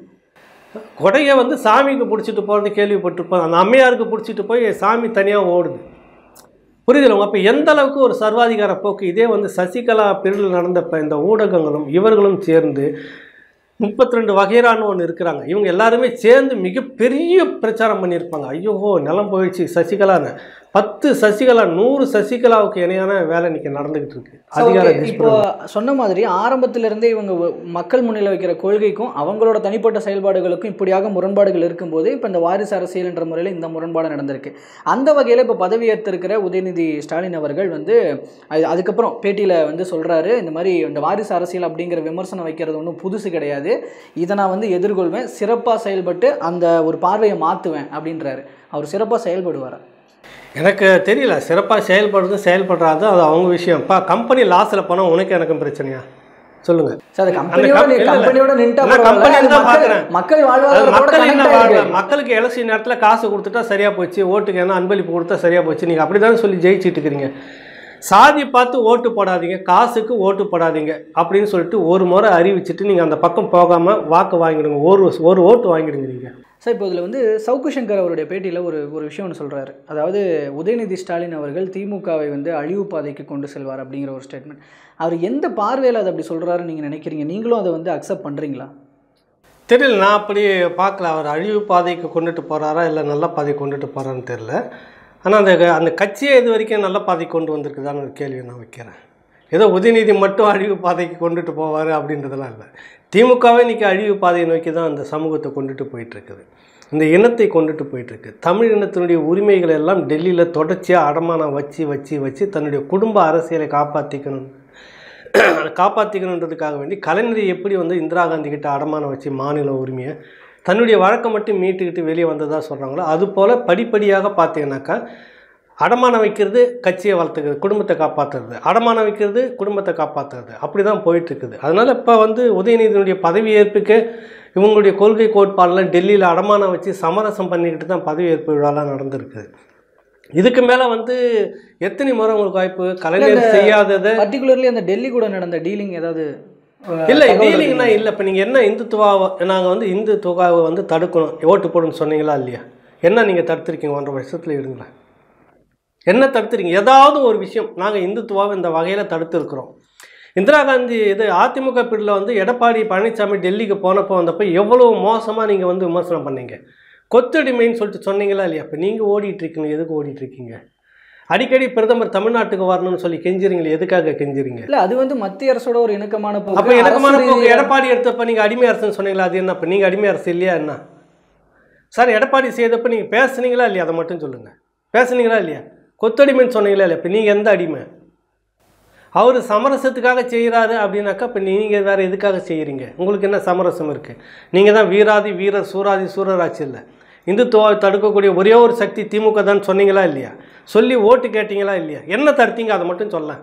கொடையை வந்து சாமிக்கு பிடிச்சிட்டு போகிறது கேள்விப்பட்டிருப்போம் அந்த அம்மையாருக்கு பிடிச்சிட்டு போய் சாமி தனியாக ஓடுது புரியுதுல அப்போ எந்த அளவுக்கு ஒரு சர்வாதிகார போக்கு இதே வந்து சசிகலா பிரிவில் நடந்தப்ப இந்த ஊடகங்களும் இவர்களும் சேர்ந்து முப்பத்தி ரெண்டு வகைரான்னு ஒன்று இருக்கிறாங்க இவங்க எல்லாருமே சேர்ந்து மிகப்பெரிய பிரச்சாரம் பண்ணியிருப்பாங்க ஐயோ நிலம் போயிடுச்சு சசிகலான்னு பத்து சசிகலா நூறு சசிகலாவுக்கு இணையான வேலை இன்னைக்கு நடந்துகிட்டு இருக்கு So, அதிகார okay, இப்போ சொன்ன மாதிரி ஆரம்பத்துல இருந்தே இவங்க ஒ- மக்கள் முன்னிலை வைக்கிற கொள்கைக்கும் அவங்களோட தனிப்பட்ட செயல்பாடுகளுக்கும் இப்படியாக முரண்பாடுகள் இருக்கும்போது இப்போ இந்த வாரிசு அரசியல் என்ற முறையில் இந்த முரண்பாடு நடந்திருக்கு அந்த வகையில் இப்போ பதவியேற்றிருக்கிற உதயநிதி ஸ்டாலின் அவர்கள் வந்து அது அதுக்கப்புறம் பேட்டியில் வந்து சொல்றாரு இந்த மாதிரி இந்த வாரிசு அரசியல் அப்படிங்கிற விமர்சனம் வைக்கிறது ஒன்றும் புதுசு கிடையாது இதை நான் வந்து எதிர்கொள்வேன் சிறப்பாக செயல்பட்டு அந்த ஒரு பார்வையை மாற்றுவேன் அப்படின்றாரு அவர் சிறப்பாக செயல்படுவாரா எனக்கு தெரியல சிறப்பாக செயல்படுறது செயல்படுறாது அது அவங்க விஷயம்ப்பா கம்பெனி லாஸில் போனால் உனக்கு எனக்கும் பிரச்சனையா சொல்லுங்க சார் அது அந்த கம்பெனியோட company- இல்ல, இல்ல. கம்பெனியோட நின்ட்டா நான் பரவாயில்ல. company அது தான் மக்கள் பார்க்கறேன். மக்கள் அது வாழ்வாதாரத்தோட மக்கள் என்ன connect வாழ்க்கை ஆயிருக்கு. மக்களுக்கு எலெக்ஷன் நேரத்தில் காசு கொடுத்துட்டா சரியா போச்சு ஓட்டுக்கு என்ன அன்பளிப்பு கொடுத்தா சரியா போச்சு நீங்கள் அப்படி தானே சொல்லி ஜெயிச்சிட்டு இருக்கிறீங்க சாதி பார்த்து ஓட்டு போடாதீங்க காசுக்கு ஓட்டு போடாதீங்க அப்படின்னு சொல்லிட்டு ஒரு முறை அறிவிச்சிட்டு நீங்கள் அந்த பக்கம் போகாமல் வாக்கு வாங்கிடுங்க ஒரு ஒரு ஓட்டு வாங்கிடுங்க நீங்கள் சார் இப்போ இதில் வந்து சவுக்கு சங்கர் அவருடைய பேட்டியில் ஒரு ஒரு விஷயம் ஒன்று சொல்கிறாரு அதாவது உதயநிதி ஸ்டாலின் அவர்கள் திமுகவை வந்து அழிவு பாதைக்கு கொண்டு செல்வார் அப்படிங்கிற ஒரு ஸ்டேட்மெண்ட் அவர் எந்த பார்வையில் அதை அப்படி சொல்கிறாருன்னு நீங்கள் நினைக்கிறீங்க நீங்களும் அதை வந்து அக்செப்ட் பண்ணுறீங்களா தெரியல நான் அப்படி பார்க்கல அவர் அழிவு பாதைக்கு கொண்டுட்டு போகிறாரா இல்லை நல்ல பாதைக்கு கொண்டுட்டு போகிறான்னு தெரியல ஆனால் அந்த அந்த கட்சியை இது வரைக்கும் நல்ல பாதைக்கு கொண்டு வந்திருக்குதான்னு ஒரு கேள்வியை நான் வைக்கிறேன் ஏதோ உதயநிதி மட்டும் அழிவு பாதைக்கு கொண்டுட்டு போவார் அப்படின்றதெல்லாம் இல்லை திமுகவே இன்றைக்கி அழிவு பாதையை நோக்கி தான் அந்த சமூகத்தை கொண்டுட்டு போயிட்டுருக்குது இந்த இனத்தை கொண்டுட்டு போயிட்டுருக்கு தமிழ் இனத்தினுடைய உரிமைகளை எல்லாம் டெல்லியில் தொடர்ச்சியாக அடமானம் வச்சு வச்சு வச்சு தன்னுடைய குடும்ப அரசியலை காப்பாற்றிக்கணும் காப்பாற்றிக்கணுன்றதுக்காக வேண்டி கலைஞரை எப்படி வந்து இந்திரா காந்தி கிட்ட அடமானம் வச்சு மாநில உரிமையை தன்னுடைய வழக்கை மட்டும் மீட்டுக்கிட்டு வெளியே வந்ததா சொல்கிறாங்களோ அதுபோல் படிப்படியாக பார்த்தீங்கன்னாக்கா அடமானம் வைக்கிறது கட்சியை வளர்த்துக்கிறது குடும்பத்தை காப்பாற்றுறது அடமானம் வைக்கிறது குடும்பத்தை காப்பாற்றுறது அப்படி தான் போயிட்டுருக்குது அதனால் இப்போ வந்து உதயநிதியினுடைய பதவியேற்புக்கு இவங்களுடைய கொள்கை கோட்பாடெல்லாம் டெல்லியில் அடமானம் வச்சு சமரசம் பண்ணிக்கிட்டு தான் பதவியேற்பு விழாலாம் நடந்திருக்குது இதுக்கு மேலே வந்து எத்தனை முறை உங்களுக்கு வாய்ப்பு கலைஞர் செய்யாததை பர்டிகுலர்லி அந்த டெல்லி கூட நடந்த டீலிங் ஏதாவது அஹ், இல்லை தகவல் டீலிங்னா இருக்குங்களா? இல்லை இப்போ நீங்கள் என்ன இந்துத்துவாவை நாங்கள் வந்து இந்துத்துவாவை வந்து தடுக்கணும் ஓட்டு போடுன்னு சொன்னீங்களா இல்லையா என்ன நீங்கள் தடுத்துருக்கீங்க ஒன்றரை வருஷத்தில் இருங்களேன் என்ன தடுத்துருக்கீங்க ஏதாவது ஒரு விஷயம் நாங்கள் இந்துத்துவாவை இந்த வகையில் தடுத்துருக்குறோம் இந்திரா காந்தி இது அதிமுக பீரியடில் வந்து எடப்பாடி பழனிசாமி டெல்லிக்கு போனப்போ வந்தப்போ எவ்வளோ மோசமாக நீங்கள் வந்து விமர்சனம் பண்ணீங்க கொத்தடிமைன்னு சொல்லிட்டு சொன்னீங்களா இல்லையா இப்போ நீங்கள் ஓடிட்டு இருக்கீங்க எதுக்கு ஓடிட்டு இருக்கீங்க அடிக்கடி பிரதமர் தமிழ்நாட்டுக்கு வரணும்னு சொல்லி கெஞ்சுறீங்களே எதுக்காக கெஞ்சுறீங்க இல்ல அது வந்து மத்திய அரசோட ஒரு இணக்கமான போக்கு. அப்போ இணக்கமான அரசு போக்கு ரீதியா- எடப்பாடி எடுத்தப்ப நீங்கள் அடிமை அரசுன்னு சொன்னீங்களா அது என்ன இப்போ நீங்கள் அடிமை அரசு இல்லையா என்ன சார் எடப்பாடி செய்தப்ப நீங்கள் பேசுனீங்களா இல்லையா அதை மட்டும் சொல்லுங்கள் பேசுனீங்களா இல்லையா கொத்தடிமைன்னு சொன்னீங்களா இல்லையா இப்போ நீங்கள் எந்த அடிமை அவர் சமரசத்துக்காக செய்கிறாரு அப்படின்னாக்கா இப்போ நீங்கள் வேறு எதுக்காக செய்கிறீங்க உங்களுக்கு என்ன சமரசம் இருக்குது நீங்கள் தான் வீராதி வீரர் சூராதி சூரராட்சி இல்லை இந்துத்துவாவை தடுக்கக்கூடிய ஒரே ஒரு சக்தி திமுக தான் சொன்னீங்களா இல்லையா சொல்லி ஓட்டு கேட்டீங்களா இல்லையா என்ன தடுத்தீங்க அதை மட்டும் சொல்ல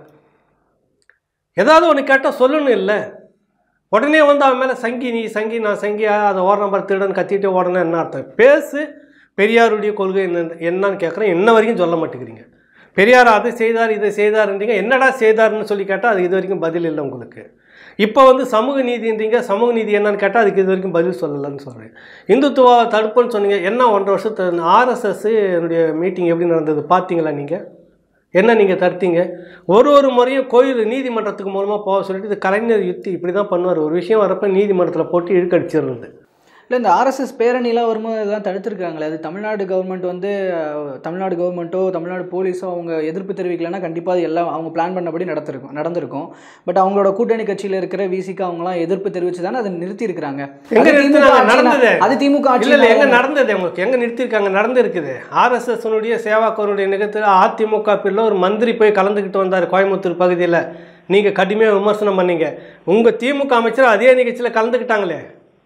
ஏதாவது ஒன்று கேட்டால் சொல்லணும் இல்லை உடனே வந்து அவன் மேலே சங்கி நீ சங்கி நான் சங்கியா அதை ஓர நம்பர் திருடன் கத்திட்டு உடனே என்ன அர்த்தம் பேசு பெரியாருடைய கொள்கை என்ன என்னன்னு கேட்குறேன் என்ன வரைக்கும் சொல்ல மாட்டேங்கிறீங்க பெரியார் அதை செய்தார் இதை செய்தாருன்றீங்க என்னடா செய்தாருன்னு சொல்லி கேட்டால் அது இது வரைக்கும் பதில் இல்லை உங்களுக்கு இப்போ வந்து சமூக நீதின்றீங்க சமூக நீதி என்னன்னு கேட்டால் அதுக்கு இது வரைக்கும் பதில் சொல்லலைன்னு சொல்கிறேன் இந்துத்துவா தடுப்புன்னு சொன்னீங்க என்ன ஒன்றரை வருஷத்து ஆர்எஸ்எஸ் என்னுடைய மீட்டிங் எப்படி நடந்தது பார்த்தீங்களா நீங்கள் என்ன நீங்கள் தடுத்தீங்க ஒரு ஒரு முறையும் கோயில் நீதிமன்றத்துக்கு மூலமாக போக சொல்லிட்டு இது கலைஞர் யுத்தி இப்படி தான் பண்ணுவார் ஒரு விஷயம் வரப்போ நீதிமன்றத்தில் போட்டு இழுக்கடிச்சிடுறது இல்லை இந்த ஆர்எஸ்எஸ் பேரணிலாம் வரும்போது இதெல்லாம் தடுத்துருக்காங்களே அது தமிழ்நாடு கவர்மெண்ட் வந்து அஹ், தமிழ்நாடு கவர்மெண்ட்டோ தமிழ்நாடு போலீஸோ அவங்க எதிர்ப்பு தெரிவிக்கலைன்னா கண்டிப்பாக அது எல்லாம் அவங்க பிளான் பண்ணபடி நடத்திருக்கும் நடந்திருக்கும் பட் அவங்களோட கூட்டணி கட்சியில் இருக்கிற விசிக்கு அவங்களாம் எதிர்ப்பு தெரிவித்து தானே அதை நிறுத்தியிருக்கிறாங்க எங்க அது திமுக நிறுத்தினாங்க? ஆட்சினா- நடந்தது. அது திமுக இல்லை இல்லை எங்கே ஆட்சி நடந்தது உங்களுக்கு எங்கே நிறுத்திருக்காங்க நடந்திருக்குது ஆர்எஸ்எஸ்னுடைய சேவாக்கருடைய நிகழ்ச்சியில் அதிமுக பிரிவில் ஒரு மந்திரி போய் கலந்துக்கிட்டு வந்தார் கோயம்புத்தூர் பகுதியில் நீங்கள் கடுமையாக விமர்சனம் பண்ணீங்க உங்கள் திமுக அமைச்சர் அதே நிகழ்ச்சியில் கலந்துக்கிட்டாங்களே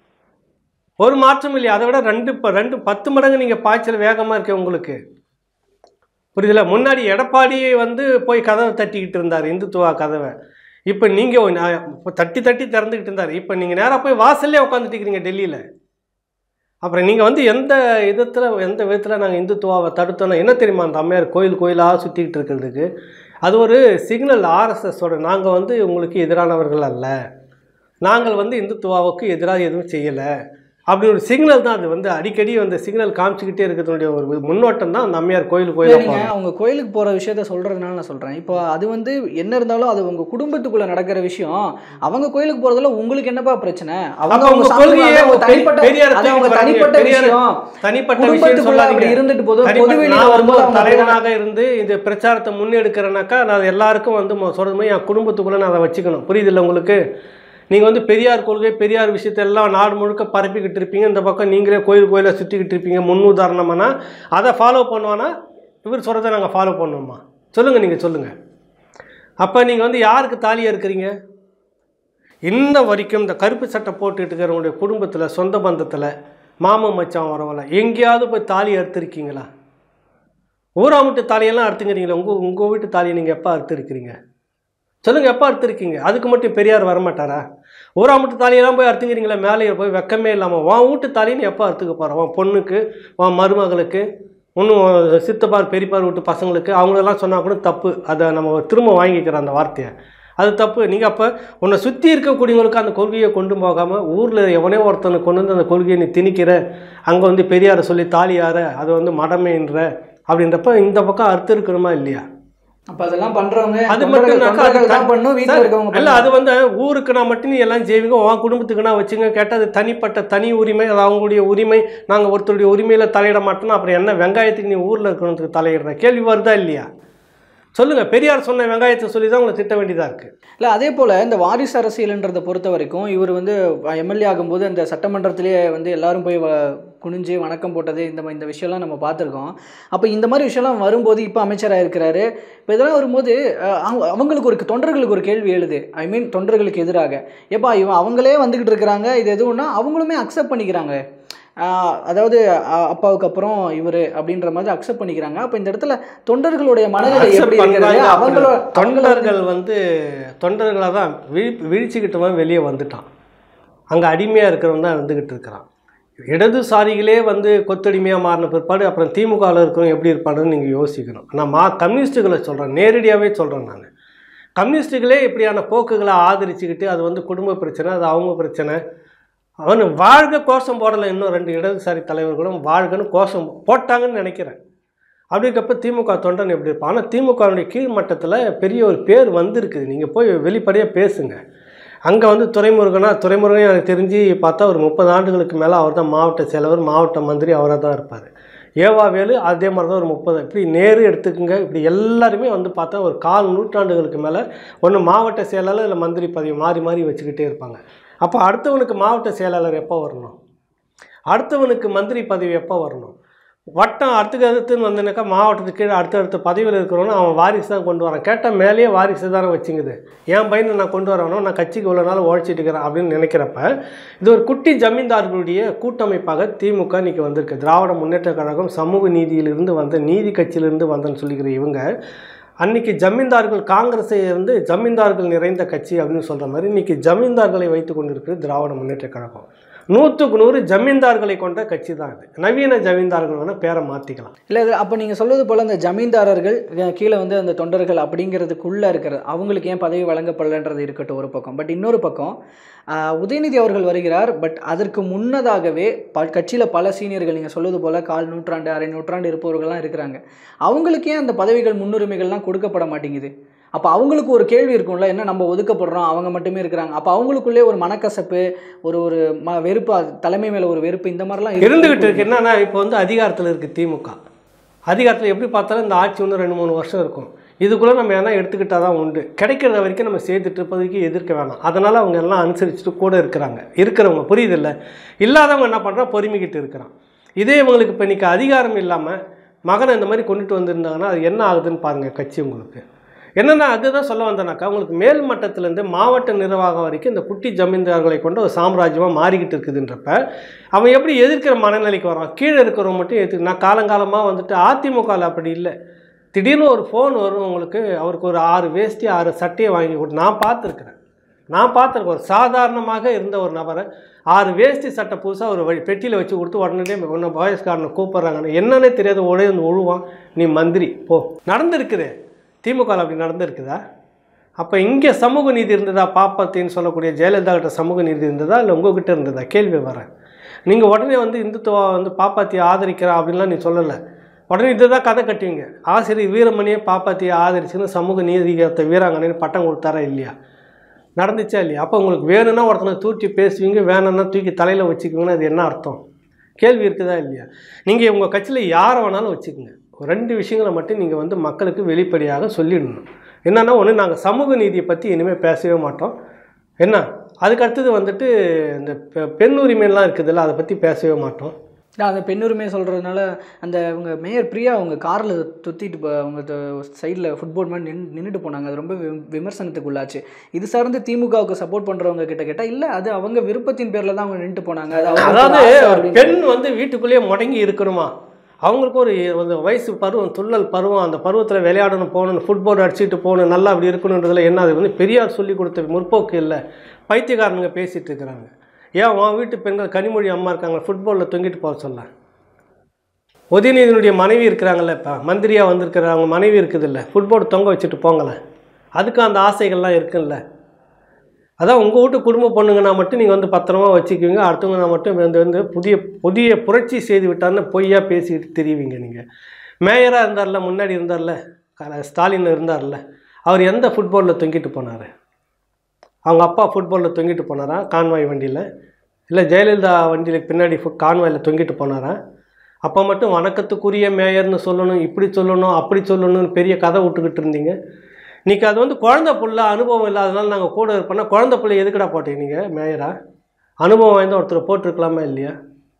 ஒரு மாற்றம் இல்லையா அதை விட ரெண்டு ப- ரெண்டு பத்து மடங்கு நீங்கள் பாய்ச்சல் வேகமாக இருக்கு உங்களுக்கு புரியுதுல முன்னாடி எடப்பாடி வந்து போய் கதவை தட்டிக்கிட்டு இருந்தார் இந்துத்துவா கதவை இப்போ நீங்கள் தட்டி தட்டி திறந்துக்கிட்டு இருந்தார் இப்போ நீங்கள் நேராக போய் வாசல்லே உட்காந்துட்டு இருக்கிறீங்க டெல்லியில் அப்புறம் நீங்கள் வந்து எந்த விதத்தில் எந்த விதத்தில் நாங்கள் இந்துத்துவாவை தடுத்தோன்னா என்ன தெரியுமா அந்த அம்மையார் கோயில் கோயிலாக சுற்றிக்கிட்டு இருக்கிறதுக்கு அது ஒரு சிக்னல் ஆர்எஸ்எஸோட நாங்கள் வந்து உங்களுக்கு எதிரானவர்கள் அல்ல நாங்கள் வந்து இந்துத்துவாவுக்கு எதிராக எதுவும் செய்யலை அப்படி ஒரு சிக்னல் தான் அது வந்து அடிக்கடி அந்த சிக்னல் காமிச்சிக்கிட்டே இருக்கிறதுனுடைய ஒரு முன்னோட்டம் தான் அந்த அம்மையார் கோயில் இல்லை கோயிலாக நீங்கள் அவங்க கோயிலுக்கு போகிற விஷயத்த சொல்கிறதுனால நான் சொல்கிறேன் இப்போ அது வந்து என்ன இருந்தாலும் அது உங்கள் குடும்பத்துக்குள்ளே நடக்கிற விஷயம் அவங்க கோயிலுக்கு போகிறதுல உங்களுக்கு என்னப்பா பிரச்சனை அவங்க அப்ப அவங்க உங்க சாமி கொள்கையே அவங்க பெ- தனிப்பட்ட பெரியார் அது அவங்க தூக்கி தனிப்பட்ட பாருங்க. பெரியார் விஷயம் தனிப்பட்ட விஷயம் குடும்பத்துக்குள்ள அப்படி சொல்லாதீங்க. இருந்துட்டு போதும் தனிப்பட்ட- பொதுவெளியில நான் வந்து வரும்போது ஒரு அவங்க தலைவனாக இருந்து இந்த பிரச்சாரத்தை முன்னெடுக்கிறேனாக்கா நான் எல்லாருக்கும் வந்து மொ- சொல்றது மாதிரி என் குடும்பத்துக்குள்ள நான் அதை வச்சுக்கணும் புரியுதில்ல உங்களுக்கு நீங்கள் வந்து பெரியார் கொள்கை பெரியார் விஷயத்தை எல்லாம் நாடு முழுக்க பரப்பிக்கிட்டு இருப்பீங்க இந்த பக்கம் நீங்களே கோயில் கோயிலாக சுற்றிக்கிட்டு இருப்பீங்க முன் உதாரணமானா அதை ஃபாலோ பண்ணுவானா இவர் சொல்கிறத நாங்கள் ஃபாலோ பண்ணுவோமா சொல்லுங்கள் நீங்கள் சொல்லுங்கள் அப்போ நீங்கள் வந்து யாருக்கு தாலியாக இருக்கிறீங்க இன்ன வரைக்கும் இந்த கருப்பு சட்டை போட்டுக்கிட்டு இருக்கிறவங்களுடைய குடும்பத்தில் சொந்த பந்தத்தில் மாமன் மச்சான் வரவல எங்கேயாவது போய் தாலி அறுத்துருக்கீங்களா ஊராமட்டு தாலியெல்லாம் அறுத்துங்கிறீங்களா உங்கள் உங்கள் வீட்டு தாலியை நீங்கள் எப்போ அறுத்துருக்கிறீங்க சொல்லுங்கள் எப்போ அறுத்துருக்கீங்க அதுக்கு மட்டும் பெரியார் வரமாட்டாரா ஊராமட்டு தாலியெல்லாம் போய் அறுத்துங்கிறீங்களா மேலே போய் வெக்கமே இல்லாமல் உன் வீட்டு தாலின்னு எப்போ அறுத்துக்க போகிற உன் பொண்ணுக்கு உன் மருமகளுக்கு இன்னும் சித்தப்பார் பெரியப்பார் வீட்டு பசங்களுக்கு அவங்களெல்லாம் சொன்னால் கூட தப்பு அதை நம்ம திரும்ப வாங்கிக்கிறோம் அந்த வார்த்தையை அது தப்பு நீங்கள் அப்போ உன்னை சுற்றி இருக்கக்கூடியவங்களுக்கு அந்த கொள்கையை கொண்டு போகாமல் ஊரில் எவனே ஒருத்தனை கொண்டு வந்து அந்த கொள்கையை நீ திணிக்கிற அங்கே வந்து பெரியாரை சொல்லி தாலியார அது வந்து மடமேன்ற அப்படின்றப்ப இந்த பக்கம் அர்த்தம் இருக்கணுமா இல்லையா அப்ப அதெல்லாம் பண்றவங்க அது தொண்டர்கள் மட்டும் தொண்டர்கள் தான் பண்ணும் வீட்டுல இருக்கவங்க இல்ல அது வந்து ஊருக்கு நான் மட்டும் நீ எல்லாம் செய்வீங்க உன் குடும்பத்துக்கு நான் வச்சுங்க கேட்டால் அது தனிப்பட்ட தனி உரிமை அது அவங்களுடைய உரிமை நாங்கள் ஒருத்தருடைய உரிமையில தலையிட மாட்டோம்னா அப்புறம் என்ன வெங்காயத்துக்கு நீ ஊரில் இருக்கிறவங்களுக்கு தலையிடுற கேள்வி வருதா இல்லையா சொல்லுங்க பெரியார் சொன்ன வெங்காயத்தை சொல்லி தான் உங்களை திட்ட வேண்டியதா இருக்கு இல்லை அதே போல் இந்த வாரிசு அரசியல்ன்றதை பொறுத்த வரைக்கும் இவர் வந்து எம்எல்ஏ ஆகும்போது அந்த சட்டமன்றத்திலேயே வந்து எல்லாரும் போய் வ- குனிஞ்சு வணக்கம் போட்டது இந்த மா- இந்த விஷயம்லாம் நம்ம பார்த்துருக்கோம் அப்போ இந்த மாதிரி விஷயம்லாம் வரும்போது இப்போ அமைச்சராக இருக்கிறாரு இப்போ இதெல்லாம் வரும்போது அஹ், அவங்க அவங்களுக்கு ஒரு தொண்டர்களுக்கு ஒரு கேள்வி எழுது ஐ மீன் தொண்டர்களுக்கு எதிராக ஏப்பா இவன் அவங்களே வந்துக்கிட்டு இருக்கிறாங்க இது எதுவும்னா அவங்களுமே அக்செப்ட் பண்ணிக்கிறாங்க ஆஹ், அதாவது அஹ், அப்பாவுக்கு அப்புறம் இவர் அப்படின்ற மாதிரி அக்செப்ட் பண்ணிக்கிறாங்க அப்போ இந்த இடத்துல தொண்டர்களுடைய மனநிலை Accept எப்படி இருக்கிறது பண்றாங்க அவங்களோட அப்படி. தொண்டர்கள் வந்து தொண்டர்களாக தான் விழி விழிச்சுக்கிட்டவன் வெளியே வந்துட்டான் அங்கே அடிமையாக இருக்கிறவன் தான் இருந்துக்கிட்டு இருக்கிறான் இடதுசாரிகளே வந்து கொத்தடிமையாக மாறின பிற்பாடு அப்புறம் திமுகவில் இருக்கிறவங்க எப்படி இருப்பாங்கன்னு நீங்கள் யோசிக்கணும் நான் மா கம்யூனிஸ்ட்டுகளை சொல்கிறேன் நேரடியாகவே சொல்கிறேன் நான் கம்யூனிஸ்ட்டுகளே இப்படியான போக்குகளை ஆதரிச்சுக்கிட்டு அது வந்து குடும்ப பிரச்சனை அது அவங்க பிரச்சனை அவனு வாழ்க கோஷம் போடலை இன்னும் ரெண்டு இடதுசாரி தலைவர்களும் வாழ்கன்னு கோஷம் போட்டாங்கன்னு நினைக்கிறேன் அப்படின்றப்ப திமுக தொண்டன் எப்படி இருப்பான் ஆனால் திமுகவுடைய கீழ் மட்டத்தில் பெரிய ஒரு பேர் வந்திருக்குது நீங்கள் போய் வெளிப்படையாக பேசுங்க அங்கே வந்து துறைமுருகனா துறைமுருகன் எனக்கு தெரிஞ்சு பார்த்தா ஒரு முப்பது ஆண்டுகளுக்கு மேலே அவர் தான் மாவட்ட செயலர் மாவட்ட மந்திரி அவராக தான் இருப்பார் ஏவாவேலு அதே மாதிரி தான் ஒரு முப்பது இப்படி நேரு எடுத்துக்கோங்க இப்படி எல்லாருமே வந்து பார்த்தா ஒரு கால் நூற்றாண்டுகளுக்கு மேலே ஒன்று மாவட்ட செயலாளர் இல்லை மந்திரி பதவி மாறி மாறி வச்சுக்கிட்டே இருப்பாங்க அப்போ அடுத்தவனுக்கு மாவட்ட செயலாளர் எப்போ வரணும் அடுத்தவனுக்கு மந்திரி பதவி எப்போ வரணும் வட்டம் அடுத்துக்கு அடுத்துன்னு வந்தனாக்கா மாவட்டத்துக்கு கீழே அடுத்தடுத்த பதவியில் இருக்கிறவனும் அவன் வாரிசு தான் கொண்டு வரான் கேட்டால் மேலேயே வாரிசு தானே வச்சுங்குது என் பையனை நான் கொண்டு வரணும் நான் கட்சிக்கு இவ்வளோ நாள் உழைச்சிட்டு இருக்கிறேன் அப்படின்னு நினைக்கிறப்ப இது ஒரு குட்டி ஜமீன்தார்களுடைய கூட்டமைப்பாக திமுக இன்னைக்கு வந்திருக்கு திராவிட முன்னேற்ற கழகம் சமூக நீதியிலிருந்து வந்த நீதி கட்சியிலிருந்து வந்தேன்னு சொல்லிக்கிற இவங்க அன்னைக்கு ஜமீன்தார்கள் காங்கிரஸை இருந்து ஜமீன்தார்கள் நிறைந்த கட்சி அப்படின்னு சொல்கிற மாதிரி இன்னைக்கு ஜமீன்தார்களை வைத்து கொண்டிருக்கிறது திராவிட முன்னேற்ற கழகம் நூற்றுக்கு நூறு ஜமீன்தார்களை கொண்ட கட்சி தான் இது நவீன ஜமீன்தார்கள் வேணால் பேரை மாற்றிக்கலாம் இல்லை இது அப்போ நீங்கள் சொல்வது போல் அந்த ஜமீன்தாரர்கள் அஹ், கீழே வந்து அந்த தொண்டர்கள் அப்படிங்கிறதுக்குள்ளே இருக்கிற அவங்களுக்கு ஏன் பதவி வழங்கப்படலைன்றது இருக்கட்டும் ஒரு பக்கம் பட் இன்னொரு பக்கம் ஆஹ், உதயநிதி அவர்கள் வருகிறார் பட் அதற்கு முன்னதாகவே ப கட்சியில் பல சீனியர்கள் நீங்கள் சொல்வது போல் கால் நூற்றாண்டு அரை நூற்றாண்டு இருப்பவர்கள்லாம் இருக்கிறாங்க அவங்களுக்கு ஏன் அந்த பதவிகள் முன்னுரிமைகள்லாம் கொடுக்கப்பட மாட்டேங்குது அப்போ அவங்களுக்கு ஒரு கேள்வி இருக்கும்ல என்ன நம்ம ஒதுக்கப்படுறோம் அவங்க மட்டுமே இருக்கிறாங்க அப்போ அவங்களுக்குள்ளே ஒரு மனக்கசப்பு ஒரு ஒரு ம வெறுப்பு அது தலைமை மேலே ஒரு வெறுப்பு இந்த மாதிரிலாம் இருக்கு. இருந்துகிட்டு இருக்கு என்னன்னா இப்போ வந்து அதிகாரத்தில் இருக்குது திமுக அதிகாரத்தில் எப்படி பார்த்தாலும் இந்த ஆட்சி வந்து ரெண்டு மூணு வருஷம் இருக்கும் இதுக்குள்ளே நம்ம எதனா எடுத்துக்கிட்டால் தான் உண்டு கிடைக்கிற வரைக்கும் நம்ம சேர்த்துட்டு இப்போதைக்கு எதிர்க்க வேணாம் அதனால் அவங்க எல்லாம் அனுசரிச்சுட்டு கூட இருக்கிறாங்க இருக்கிறவங்க புரியுதில்ல இல்லாதவங்க என்ன பண்ணுறா பொறுமிக்கிட்டு இருக்கிறான் இதே இவங்களுக்கு இப்போ இன்றைக்கி அதிகாரம் இல்லாமல் மகனை இந்த மாதிரி கொண்டுட்டு வந்திருந்தாங்கன்னா அது என்ன ஆகுதுன்னு பாருங்கள் கட்சி உங்களுக்கு என்னென்னா அதுதான் சொல்ல வந்தேனாக்கா உங்களுக்கு மேல் மட்டத்திலேருந்து மாவட்ட நிர்வாகம் வரைக்கும் இந்த குட்டி ஜமீன்தார்களை கொண்ட ஒரு சாம்ராஜ்யமாக மாறிக்கிட்டு இருக்குதுன்றப்ப அவன் எப்படி எதிர்க்கிற மனநிலைக்கு வரான் கீழே இருக்கிறவங்க மட்டும் எதிர்க்கு நான் காலங்காலமாக வந்துட்டு அதிமுகவில் அப்படி இல்லை திடீர்னு ஒரு ஃபோன் வரும் உங்களுக்கு அவருக்கு ஒரு ஆறு வேஷ்டி ஆறு சட்டையை வாங்கி கொடு நான் பார்த்துருக்குறேன் நான் பார்த்துருக்கேன் ஒரு சாதாரணமாக இருந்த ஒரு நபரை ஆறு வேஷ்டி சட்டை புதுசாக ஒரு வழி பெட்டியில் வச்சு கொடுத்து உடனே ஒன்று பாயஸ்காரனை கூப்பிட்றாங்கன்னு என்னன்னே தெரியாத உடனே வந்து உழுவான் நீ மந்திரி போ நடந்திருக்குது திமுகவில் அப்படி நடந்திருக்குதா அப்போ இங்கே சமூக நீதி இருந்ததா பாப்பத்தின்னு சொல்லக்கூடிய ஜெயலலிதா கிட்ட சமூக நீதி இருந்ததா இல்லை உங்ககிட்ட இருந்ததா கேள்வி வரேன் நீங்கள் உடனே வந்து இந்துத்துவா வந்து பாப்பாத்தியை ஆதரிக்கிறா அப்படின்லாம் நீ சொல்லலை உடனே இதை தான் கதை கட்டுவீங்க ஆசிரியர் வீரமணியை பாப்பாத்தியை ஆதரிச்சுன்னு சமூக நீதிகத்தை வீராங்கனைன்னு பட்டம் கொடுத்தாரா இல்லையா நடந்துச்சா இல்லையா அப்போ உங்களுக்கு வேணும்னா ஒருத்தனை தூக்கி பேசுவீங்க வேணும்னா தூக்கி தலையில் வச்சுக்குவீங்கன்னா அது என்ன அர்த்தம் கேள்வி இருக்குதா இல்லையா நீங்கள் உங்கள் கட்சியில் யாரை வேணாலும் வச்சுக்கோங்க ஒரு ரெண்டு விஷயங்களை மட்டும் நீங்கள் வந்து மக்களுக்கு வெளிப்படையாக சொல்லிடணும் என்னென்னா ஒன்று நாங்கள் சமூக நீதியை பற்றி இனிமேல் பேசவே மாட்டோம் என்ன அதுக்கு அடுத்தது வந்துட்டு இந்த பெ- பெண் உரிமைலாம் இருக்குதுல்ல அதை பற்றி பேசவே மாட்டோம் நான் அந்த பெண்ணுரிமை சொல்கிறதுனால அந்த அவங்க மேயர் பிரியா அவங்க காரில் துத்திட்டு போ- அவங்க சைடில் ஃபுட்போல் மாதிரி நின் நின்றுட்டு போனாங்க அது ரொம்ப வி- விமர்சனத்துக்குள்ளாச்சு இது சார்ந்து திமுகவுக்கு சப்போர்ட் பண்ணுறவங்க கிட்ட கேட்டால் இல்லை அது அவங்க விருப்பத்தின் பேரில் தான் அவங்க நின்றுட்டு போனாங்க அது அவங்களுக்கு அதாவது ஒரு ஆசை ஒரு அப்படின்னு பெண் வந்து வீட்டுக்குள்ளேயே முடங்கி இருக்கணுமா அவங்களுக்கு ஒரு ஒரு வயசு பருவம் துள்ளல் பருவம் அந்த பருவத்தில் விளையாடணும் போகணும் ஃபுட்பால் அடிச்சுட்டு போகணும் நல்லா அப்படி இருக்கணுன்றதுல என்ன அது வந்து பெரியார் சொல்லி கொடுத்த முற்போக்கு இல்லை பைத்தியக்காரனுங்க பேசிட்டு இருக்கிறாங்க ஏன் உன் வீட்டு பெண்கள் கனிமொழி அம்மா இருக்காங்க ஃபுட்பாலில் தொங்கிட்டு போக சொல்ல உதயநிதியினுடைய மனைவி இருக்கிறாங்கல்ல இப்போ மந்திரியாக வந்திருக்கிற அவங்க மனைவி இருக்குதுல்ல ஃபுட்பால் தொங்க வச்சுட்டு போங்களேன் அதுக்கு அந்த ஆசைகள்லாம் இருக்குல்ல அதான் உங்கள் வீட்டு குடும்ப பொண்ணுங்கன்னா மட்டும் நீங்கள் வந்து பத்திரமா வச்சுக்குவீங்க அடுத்தவங்கன்னா மட்டும் வந்து வந்து புதிய புதிய புரட்சி செய்து விட்டார்னு பொய்யா பேசிட்டு தெரிவிங்க நீங்கள் மேயராக இருந்தார்ல முன்னாடி இருந்தார்ல க- ஸ்டாலின் இருந்தார்ல அவர் எந்த ஃபுட்பாலில் தொங்கிட்டு போனார் அவங்க அப்பா ஃபுட்பாலில் தொங்கிட்டு போனாரா கான்வாய் வண்டியில் இல்லை ஜெயலலிதா வண்டியில் பின்னாடி ஃபு- கான்வாயில் தொங்கிட்டு போனாரா அப்போ மட்டும் வணக்கத்துக்குரிய மேயர்னு சொல்லணும் இப்படி சொல்லணும் அப்படி சொல்லணும்னு பெரிய கதை விட்டுக்கிட்டு இருந்தீங்க இன்னைக்கு அது வந்து குழந்தை புள்ள அனுபவம் இல்லாதனால நாங்கள் கூட இருப்போம்னா குழந்தை புள்ள எதுக்குடா போட்டீங்க நீங்கள் மேயரா அனுபவம் வாய்ந்த ஒருத்தர் போட்டிருக்கலாமா இல்லையா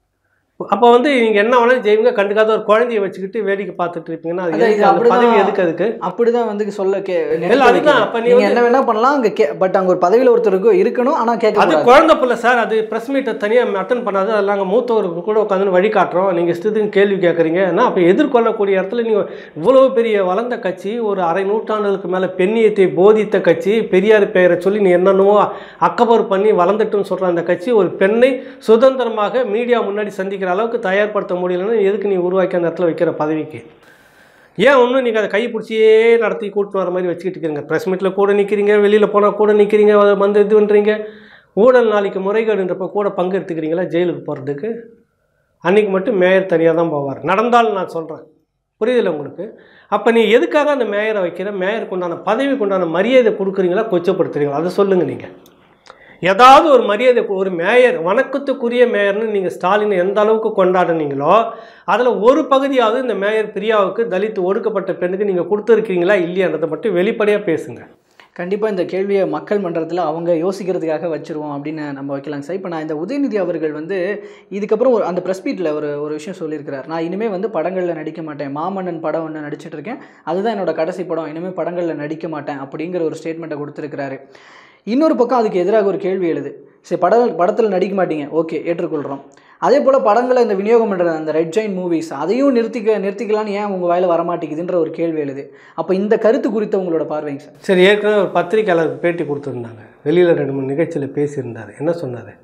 அப்போ வந்து நீங்கள் என்ன வேணாலும் செய்வீங்க கண்டுக்காத ஒரு குழந்தைய வச்சுக்கிட்டு வேடிக்கை பார்த்துட்டு இருப்பீங்கன்னா அது அதான் இது எதுக்கு? அந்த அப்படிதான் பதவி எதுக்கு அதுக்கு அப்படிதான் வந்து சொல்ல கே இல்ல, அதுதான். அப்ப நீ நீங்க வந்து- என்ன வேணா பண்ணலாம் அங்க கே பட் அங்க ஒரு பதவியில ஒருத்தருக்கு இருக்கணும் ஆனா கேட்க அது குழந்தை பிள்ளை சார் அது ப்ரெஸ் மீட்டை தனியாக அட்டன் பண்ணாது அதெல்லாம் நாங்கள் மூத்தவருக்கு கூட உட்காந்து வழி காட்டுறோம் நீங்கள் இஷ்டத்துக்கு கேள்வி கேட்குறீங்கன்னா அப்போ எதிர்கொள்ளக்கூடிய இடத்துல நீங்கள் இவ்வளோ பெரிய வளர்ந்த கட்சி ஒரு அரை நூற்றாண்டுகளுக்கு மேலே பெண்ணியத்தை போதித்த கட்சி பெரியார் பெயரை சொல்லி நீ என்னென்னவோ அக்கபர் பண்ணி வளர்ந்துட்டுன்னு சொல்கிற அந்த கட்சி ஒரு பெண்ணை சுதந்திரமாக மீடியா முன்னாடி சந்திக்கிற அளவுக்கு தயார்படுத்த முடியலன்னா எதுக்கு நீ உருவாக்கி அந்த இடத்துல வைக்கிற பதவிக்கு ஏன் ஒன்றும் நீங்கள் அதை கை பிடிச்சியே நடத்தி கூட்டிட்டு வர மாதிரி வச்சுக்கிட்டு இருக்கிறீங்க ப்ரெஸ் மீட்டில் கூட நிற்கிறீங்க வெளியில் போனால் கூட நிற்கிறீங்க அதை வந்து இது பண்ணுறீங்க ஊழல் நாளைக்கு முறைகேடுன்றப்ப கூட பங்கு எடுத்துக்கிறீங்களா ஜெயிலுக்கு போகிறதுக்கு அன்றைக்கி மட்டும் மேயர் தனியாக தான் போவார் நடந்தாலும் நான் சொல்கிறேன் புரியுதில்ல உங்களுக்கு அப்போ நீ எதுக்காக அந்த மேயரை வைக்கிற மேயருக்கு உண்டான பதவிக்கு உண்டான மரியாதை கொடுக்குறீங்களா கொச்சப்படுத்துறீங்களா அதை சொல்லுங்கள் நீங்கள் ஏதாவது ஒரு மரியாதை கு- ஒரு மேயர் வணக்கத்துக்குரிய மேயர்னு நீங்கள் ஸ்டாலினை எந்த அளவுக்கு கொண்டாடுனீங்களோ அதில் ஒரு பகுதியாவது இந்த மேயர் பிரியாவுக்கு தலித் ஒடுக்கப்பட்ட பெண்ணுக்கு நீங்கள் கொடுத்துருக்கீங்களா இல்லையான்றதை மட்டும் வெளிப்படையாக பேசுங்க கண்டிப்பாக இந்த கேள்வியை மக்கள் மன்றத்தில் அவங்க யோசிக்கிறதுக்காக வச்சிருவோம் அப்படின்னு நம்ம வைக்கலாங்க சார் இப்போ நான் இந்த உதயநிதி அவர்கள் வந்து இதுக்கப்புறம் ஒரு அந்த ப்ரெஸ் மீட்டில் ஒரு ஒரு விஷயம் சொல்லியிருக்கிறார் நான் இனிமேல் வந்து படங்களில் நடிக்க மாட்டேன் மாமன்னன் படம் ஒன்று நடிச்சிட்டு இருக்கேன் அதுதான் என்னோட கடைசி படம் இனிமேல் படங்களில் நடிக்க மாட்டேன் அப்படிங்கிற ஒரு ஸ்டேட்மெண்ட்டை கொடுத்துருக்கிறாரு இன்னொரு பக்கம் அதுக்கு எதிராக ஒரு கேள்வி எழுது சரி பட படத்தில் நடிக்க மாட்டீங்க ஓகே ஏற்றுக்கொள்கிறோம் அதே போல் படங்களை இந்த விநியோகம் பண்ணுற அந்த ரெட் ஜெயின் மூவிஸ் அதையும் நிறுத்திக்க நிறுத்திக்கலான்னு ஏன் உங்கள் வாயில வரமாட்டேங்குதுன்ற ஒரு கேள்வி எழுது அப்போ இந்த கருத்து குறித்த உங்களோட பார்வைங்க சார் சரி ஏற்கனவே ஒரு பத்திரிக்கையாளருக்கு பேட்டி கொடுத்துருந்தாங்க வெளியில் ரெண்டு மூணு நிகழ்ச்சியில் பேசியிருந்தார் என்ன சொன்னார்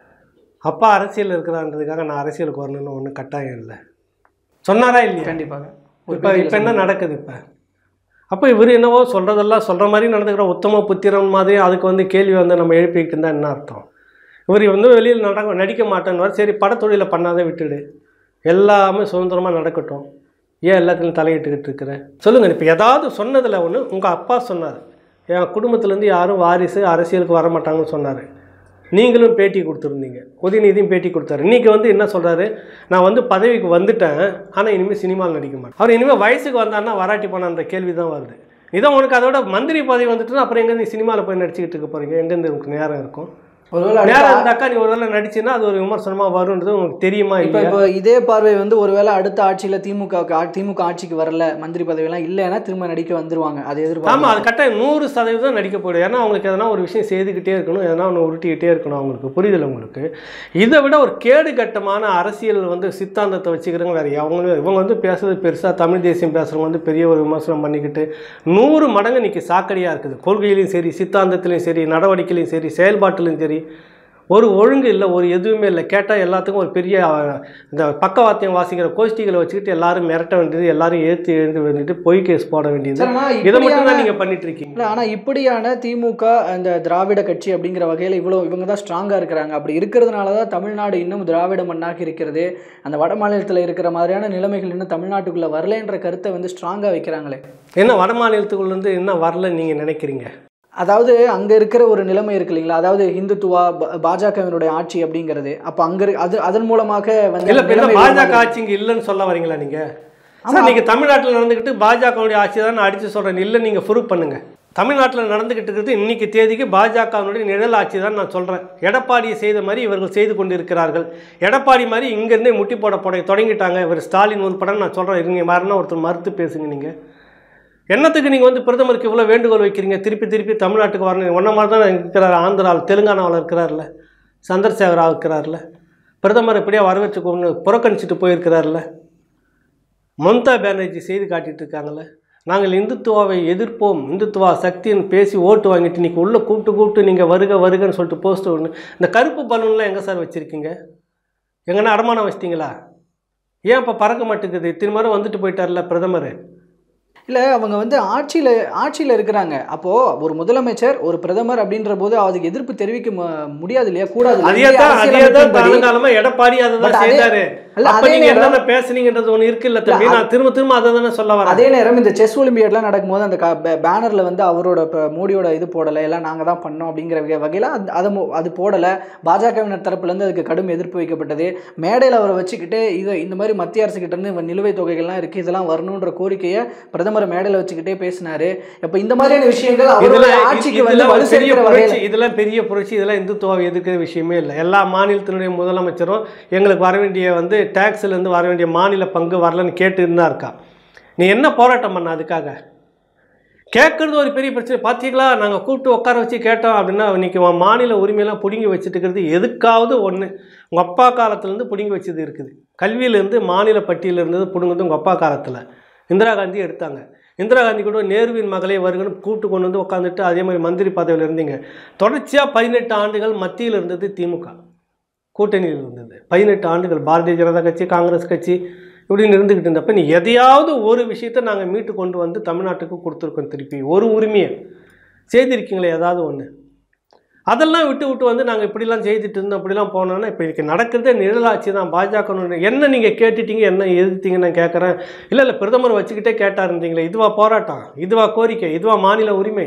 அப்பா அரசியல் இருக்கிறான்றதுக்காக நான் அரசியலுக்கு வரணும்னு ஒன்றும் கட்டாயம் இல்லை சொன்னாரா இல்லையா கண்டிப்பாக இப்போ இப்போ என்ன நடக்குது இப்போ அப்போ இவர் என்னவோ சொல்கிறதெல்லாம் சொல்கிற மாதிரி நடந்துக்கிற உத்தம புத்திரன் மாதிரி அதுக்கு வந்து கேள்வி வந்து நம்ம எழுப்பிக்கிட்டு இருந்தால் என்ன அர்த்தம் இவர் வந்து வெளியில் நட நடிக்க மாட்டேன்னு சரி படத்தொழிலை பண்ணாதே விட்டுடு எல்லாமே சுதந்திரமாக நடக்கட்டும் ஏன் எல்லாத்துலையும் தலையிட்டுக்கிட்டு இருக்கிற சொல்லுங்கள் இப்போ ஏதாவது சொன்னதில் ஒன்று உங்கள் அப்பா சொன்னார் என் குடும்பத்துலேருந்து யாரும் வாரிசு அரசியலுக்கு வர மாட்டாங்கன்னு சொன்னார் நீங்களும் பேட்டி கொடுத்துருந்தீங்க உதயநிதியும் பேட்டி கொடுத்தாரு இன்றைக்கி வந்து என்ன சொல்கிறாரு நான் வந்து பதவிக்கு வந்துட்டேன் ஆனால் இனிமேல் சினிமாவில் நடிக்க மாட்டேன் அவர் இனிமேல் வயசுக்கு வந்தாருன்னா வராட்டி போனான்ற கேள்வி தான் வருது இதான் உனக்கு அதோட மந்திரி பதவி வந்துட்டுன்னா அப்புறம் எங்கேருந்து நீ சினிமாவில் போய் நடிச்சுக்கிட்டு இருக்க போகிறீங்க எங்கேருந்து உங்களுக்கு நேரம் இருக்கும் ஒருவேளை நேரம் அடுத்த இருந்தாக்கா நீ ஒருவேளை நடிச்சுன்னா அது ஒரு விமர்சனமாக வரும்ன்றது உங்களுக்கு தெரியுமா இப்போ இல்லையா இப்போ இதே பார்வை வந்து ஒருவேளை அடுத்த ஆட்சியில் திமுக திமுக ஆட்சிக்கு வரல மந்திரி பதவியெல்லாம் இல்லைன்னா திரும்ப நடிக்க வந்துருவாங்க அது ஆமாம் எதிர்பார்க்கலாம் அது கரெக்டாக நூறு சதவீதம் நடிக்க போய்டும் ஏன்னா அவங்களுக்கு எதனா ஒரு விஷயம் செய்துக்கிட்டே இருக்கணும் எதனா ஒன்று உருட்டிக்கிட்டே இருக்கணும் அவங்களுக்கு புரியுதில்ல உங்களுக்கு இதை விட ஒரு கேடு கட்டமான அரசியல் வந்து சித்தாந்தத்தை வச்சுக்கிறவங்க வேறு அவங்க இவங்க வந்து பேசுறது பெருசாக தமிழ் தேசியம் பேசுகிறவங்க வந்து பெரிய ஒரு விமர்சனம் பண்ணிக்கிட்டு நூறு மடங்கு இன்னைக்கு சாக்கடையாக இருக்குது கொள்கையிலையும் சரி சித்தாந்தத்திலையும் சரி நடவடிக்கையிலையும் சரி செயல்பாட்டிலையும் சரி ஒரு ஒழுங்கு இல்லை ஒரு எதுவுமே இல்லை கேட்டால் எல்லாத்துக்கும் ஒரு பெரிய அஹ், இந்த பக்கவாத்தியம் வாசிக்கிற கோஷ்டிகளை வச்சுக்கிட்டு எல்லாரும் மிரட்ட வேண்டியது எல்லாரும் ஏற்றி எழுந்து வேண்டியது பொய் கேஸ் போட வேண்டியது சார் ஆனால் இதை மட்டும் இப்படியான தான் நீங்கள் பண்ணிட்டு இருக்கீங்க இல்லை ஆனால் இப்படியான திமுக அந்த திராவிட கட்சி அப்படிங்கிற வகையில் இவ்வளோ இவங்க தான் ஸ்ட்ராங்காக இருக்கிறாங்க அப்படி இருக்கிறதுனால தான் தமிழ்நாடு இன்னும் திராவிட மண்ணாக இருக்கிறது அந்த வட மாநிலத்தில் இருக்கிற மாதிரியான நிலைமைகள் இன்னும் தமிழ்நாட்டுக்குள்ளே வரலன்ற கருத்தை வந்து ஸ்ட்ராங்காக வைக்கிறாங்களே என்ன வட மாநிலத்துக்குள்ளேருந்து என்ன வரல நீங்கள் நினைக்கிறீங்க அதாவது அங்கே இருக்கிற ஒரு நிலைமை இருக்கு இல்லைங்களா அதாவது இந்துத்துவா ப- பாஜகவினுடைய ஆட்சி அப்படிங்கிறது அப்போ அங்கே அது அதன் மூலமாக வந்து இல்லை அந்த பின்ன நிலைமை பாஜக உருவாகுது. ஆட்சி இங்கே இல்லைன்னு சொல்ல வரீங்களா நீங்கள் சார் நீங்கள் தமிழ்நாட்டில் நடந்துக்கிட்டு பாஜகவுடைய ஆட்சி தான் நான் அடித்து சொல்கிறேன் இல்லை நீங்கள் ப்ரூவ் பண்ணுங்க தமிழ்நாட்டில் நடந்துக்கிட்டு இருக்கிறது இன்னைக்கு தேதிக்கு பாஜகவினுடைய நிழல் ஆட்சி தான் நான் சொல்கிறேன் எடப்பாடியை செய்த மாதிரி இவர்கள் செய்து கொண்டு இருக்கிறார்கள் எடப்பாடி மாதிரி இங்கேருந்தே முட்டி போட போட தொடங்கிட்டாங்க இவர் ஸ்டாலின் உள்பட நான் சொல்கிறேன் இருங்க வரணும் ஒருத்தர் மறுத்து பேசுங்க நீங்கள் என்னத்துக்கு நீங்கள் வந்து பிரதமருக்கு இவ்வளோ வேண்டுகோள் வைக்கிறீங்க திருப்பி திருப்பி தமிழ்நாட்டுக்கு வரணும் ஒன்றை மாதிரி தான் இருக்கிறார் ஆந்திராவில் தெலுங்கானாவில் இருக்கிறார்ல சந்திரசேகர் ராவ் இருக்கிறார்ல பிரதமர் இப்படியே வரவேற்று கொண்டு புறக்கணிச்சிட்டு போயிருக்கிறார்ல மம்தா பானர்ஜி செய்து காட்டிட்டு இருக்காங்கல்ல நாங்கள் இந்துத்துவாவை எதிர்ப்போம் இந்துத்துவா சக்தின்னு பேசி ஓட்டு வாங்கிட்டு இன்னைக்கு உள்ளே கூப்பிட்டு கூப்பிட்டு நீங்கள் வருக வருகன்னு சொல்லிட்டு போஸ்ட் ஒன்று இந்த கருப்பு பலூன்லாம் எங்கே சார் வச்சுருக்கீங்க எங்கன்னா அடமானம் வச்சிட்டிங்களா ஏன் இப்போ பறக்க மாட்டேங்குது இத்தனை முறை வந்துட்டு போயிட்டார்ல பிரதமர் இல்லை அவங்க வந்து ஆட்சியில் ஆட்சியில் இருக்கிறாங்க அப்போது ஒரு முதலமைச்சர் ஒரு பிரதமர் அப்படின்ற போது அதுக்கு எதிர்ப்பு தெரிவிக்க மு- முடியாது இல்லையா கூடாது அதே இந்திய தான் அதே தான் அரசியலமைப்பின்படி- காலங்காலமா எடப்பாடி அதை But தான் அதே- செய்தாரு இல்ல, அப்ப அதே நீங்க நேரம் என்னென்ன பேசுனீங்கன்றது ஒண்ணு இருக்குல்ல தம்பி நான் திரும்ப திரும்ப அதை தானே சொல்ல வரேன் அதே நேரம் இந்த செஸ் ஒலிம்பியாட்லாம் நடக்கும்போது அந்த பேனரில் வந்து அவரோட இப்போ மோடியோட இது போடலை எல்லாம் நாங்கள் தான் பண்ணோம் அப்படிங்கிற வகை- வகையில் அந்த அதை மு- அது போடலை பாஜகவினர் தரப்புலேருந்து அதுக்கு கடும் எதிர்ப்பு வைக்கப்பட்டது மேடையில் அவரை வச்சுக்கிட்டு இதை இந்த மாதிரி மத்திய அரசுக்கிட்ட இருந்து இவன் நிலுவைத் தொகைகள்லாம் இருக்குது இதெல்லாம் வரணுன்ற கோரிக்கையை பிரதமர் மேடையில் வச்சுக்கிட்டே பேசினாரு அப்போ இந்த மாதிரியான விஷயங்கள் இதுல அவருடைய ஆட்சிக்கு வந்து இதெல்லாம் வலு ஒரு பெரிய சேர்க்கிற வகையில் புரட்சி இதெல்லாம் பெரிய புரட்சி இதெல்லாம் இந்துத்துவாவை எதிர்க்கிற விஷயமே இல்லை எல்லா மாநிலத்தினுடைய முதலமைச்சரும் எங்களுக்கு வர வேண்டிய வந்து டேக்ஸ்ல இருந்து வர வேண்டிய மாநில பங்கு வரலன்னு கேட்டு இருந்தா இருக்கா நீ என்ன போராட்டம் பண்ண அதுக்காக கேட்குறது ஒரு பெரிய பிரச்சனை பார்த்தீங்களா நாங்கள் கூப்பிட்டு உட்கார வச்சு கேட்டோம் அப்படின்னா இன்னைக்கு உன் மாநில உரிமையெல்லாம் பிடுங்கி வச்சுட்டு இருக்கிறது எதுக்காவது ஒன்று உங்கள் அப்பா காலத்துலேருந்து பிடுங்கி வச்சது இருக்குது கல்வியிலேருந்து மாநில பட்டியலில் இருந்தது பிடுங்குறது உங்கள் அப்பா காலத்தில் இந்திரா காந்தி எடுத்தாங்க இந்திரா காந்தி கூட நேருவின் மகளே வருகன்னு கூப்பிட்டு கொண்டு வந்து உட்காந்துட்டு அதே மாதிரி மந்திரி பதவியில் இருந்தீங்க தொடர்ச்சியாக பதினெட்டு ஆண்டுகள் மத்தியில் இருந்தது திமுக கூட்டணியில் இருந்தது பதினெட்டு ஆண்டுகள் பாரதிய ஜனதா கட்சி காங்கிரஸ் கட்சி இப்படின்னு இருந்துக்கிட்டு இருந்தப்ப நீ எதையாவது ஒரு விஷயத்தை நாங்கள் மீட்டு கொண்டு வந்து தமிழ்நாட்டுக்கு கொடுத்துருக்கோம் திருப்பி ஒரு உரிமையை செய்திருக்கீங்களே ஏதாவது ஒன்று அதெல்லாம் விட்டு விட்டு வந்து நாங்கள் இப்படிலாம் செய்துட்டு இருந்தோம் அப்படிலாம் போனோன்னா இப்போ இன்னைக்கு நடக்கிறதே நிழலாட்சி தான் பாஜக என்ன நீங்கள் கேட்டுட்டீங்க என்ன எதிர்த்தீங்கன்னு நான் கேட்குறேன் இல்லை இல்லை பிரதமர் வச்சுக்கிட்டே கேட்டா இருந்தீங்களே இதுவா போராட்டம் இதுவா கோரிக்கை இதுவா மாநில உரிமை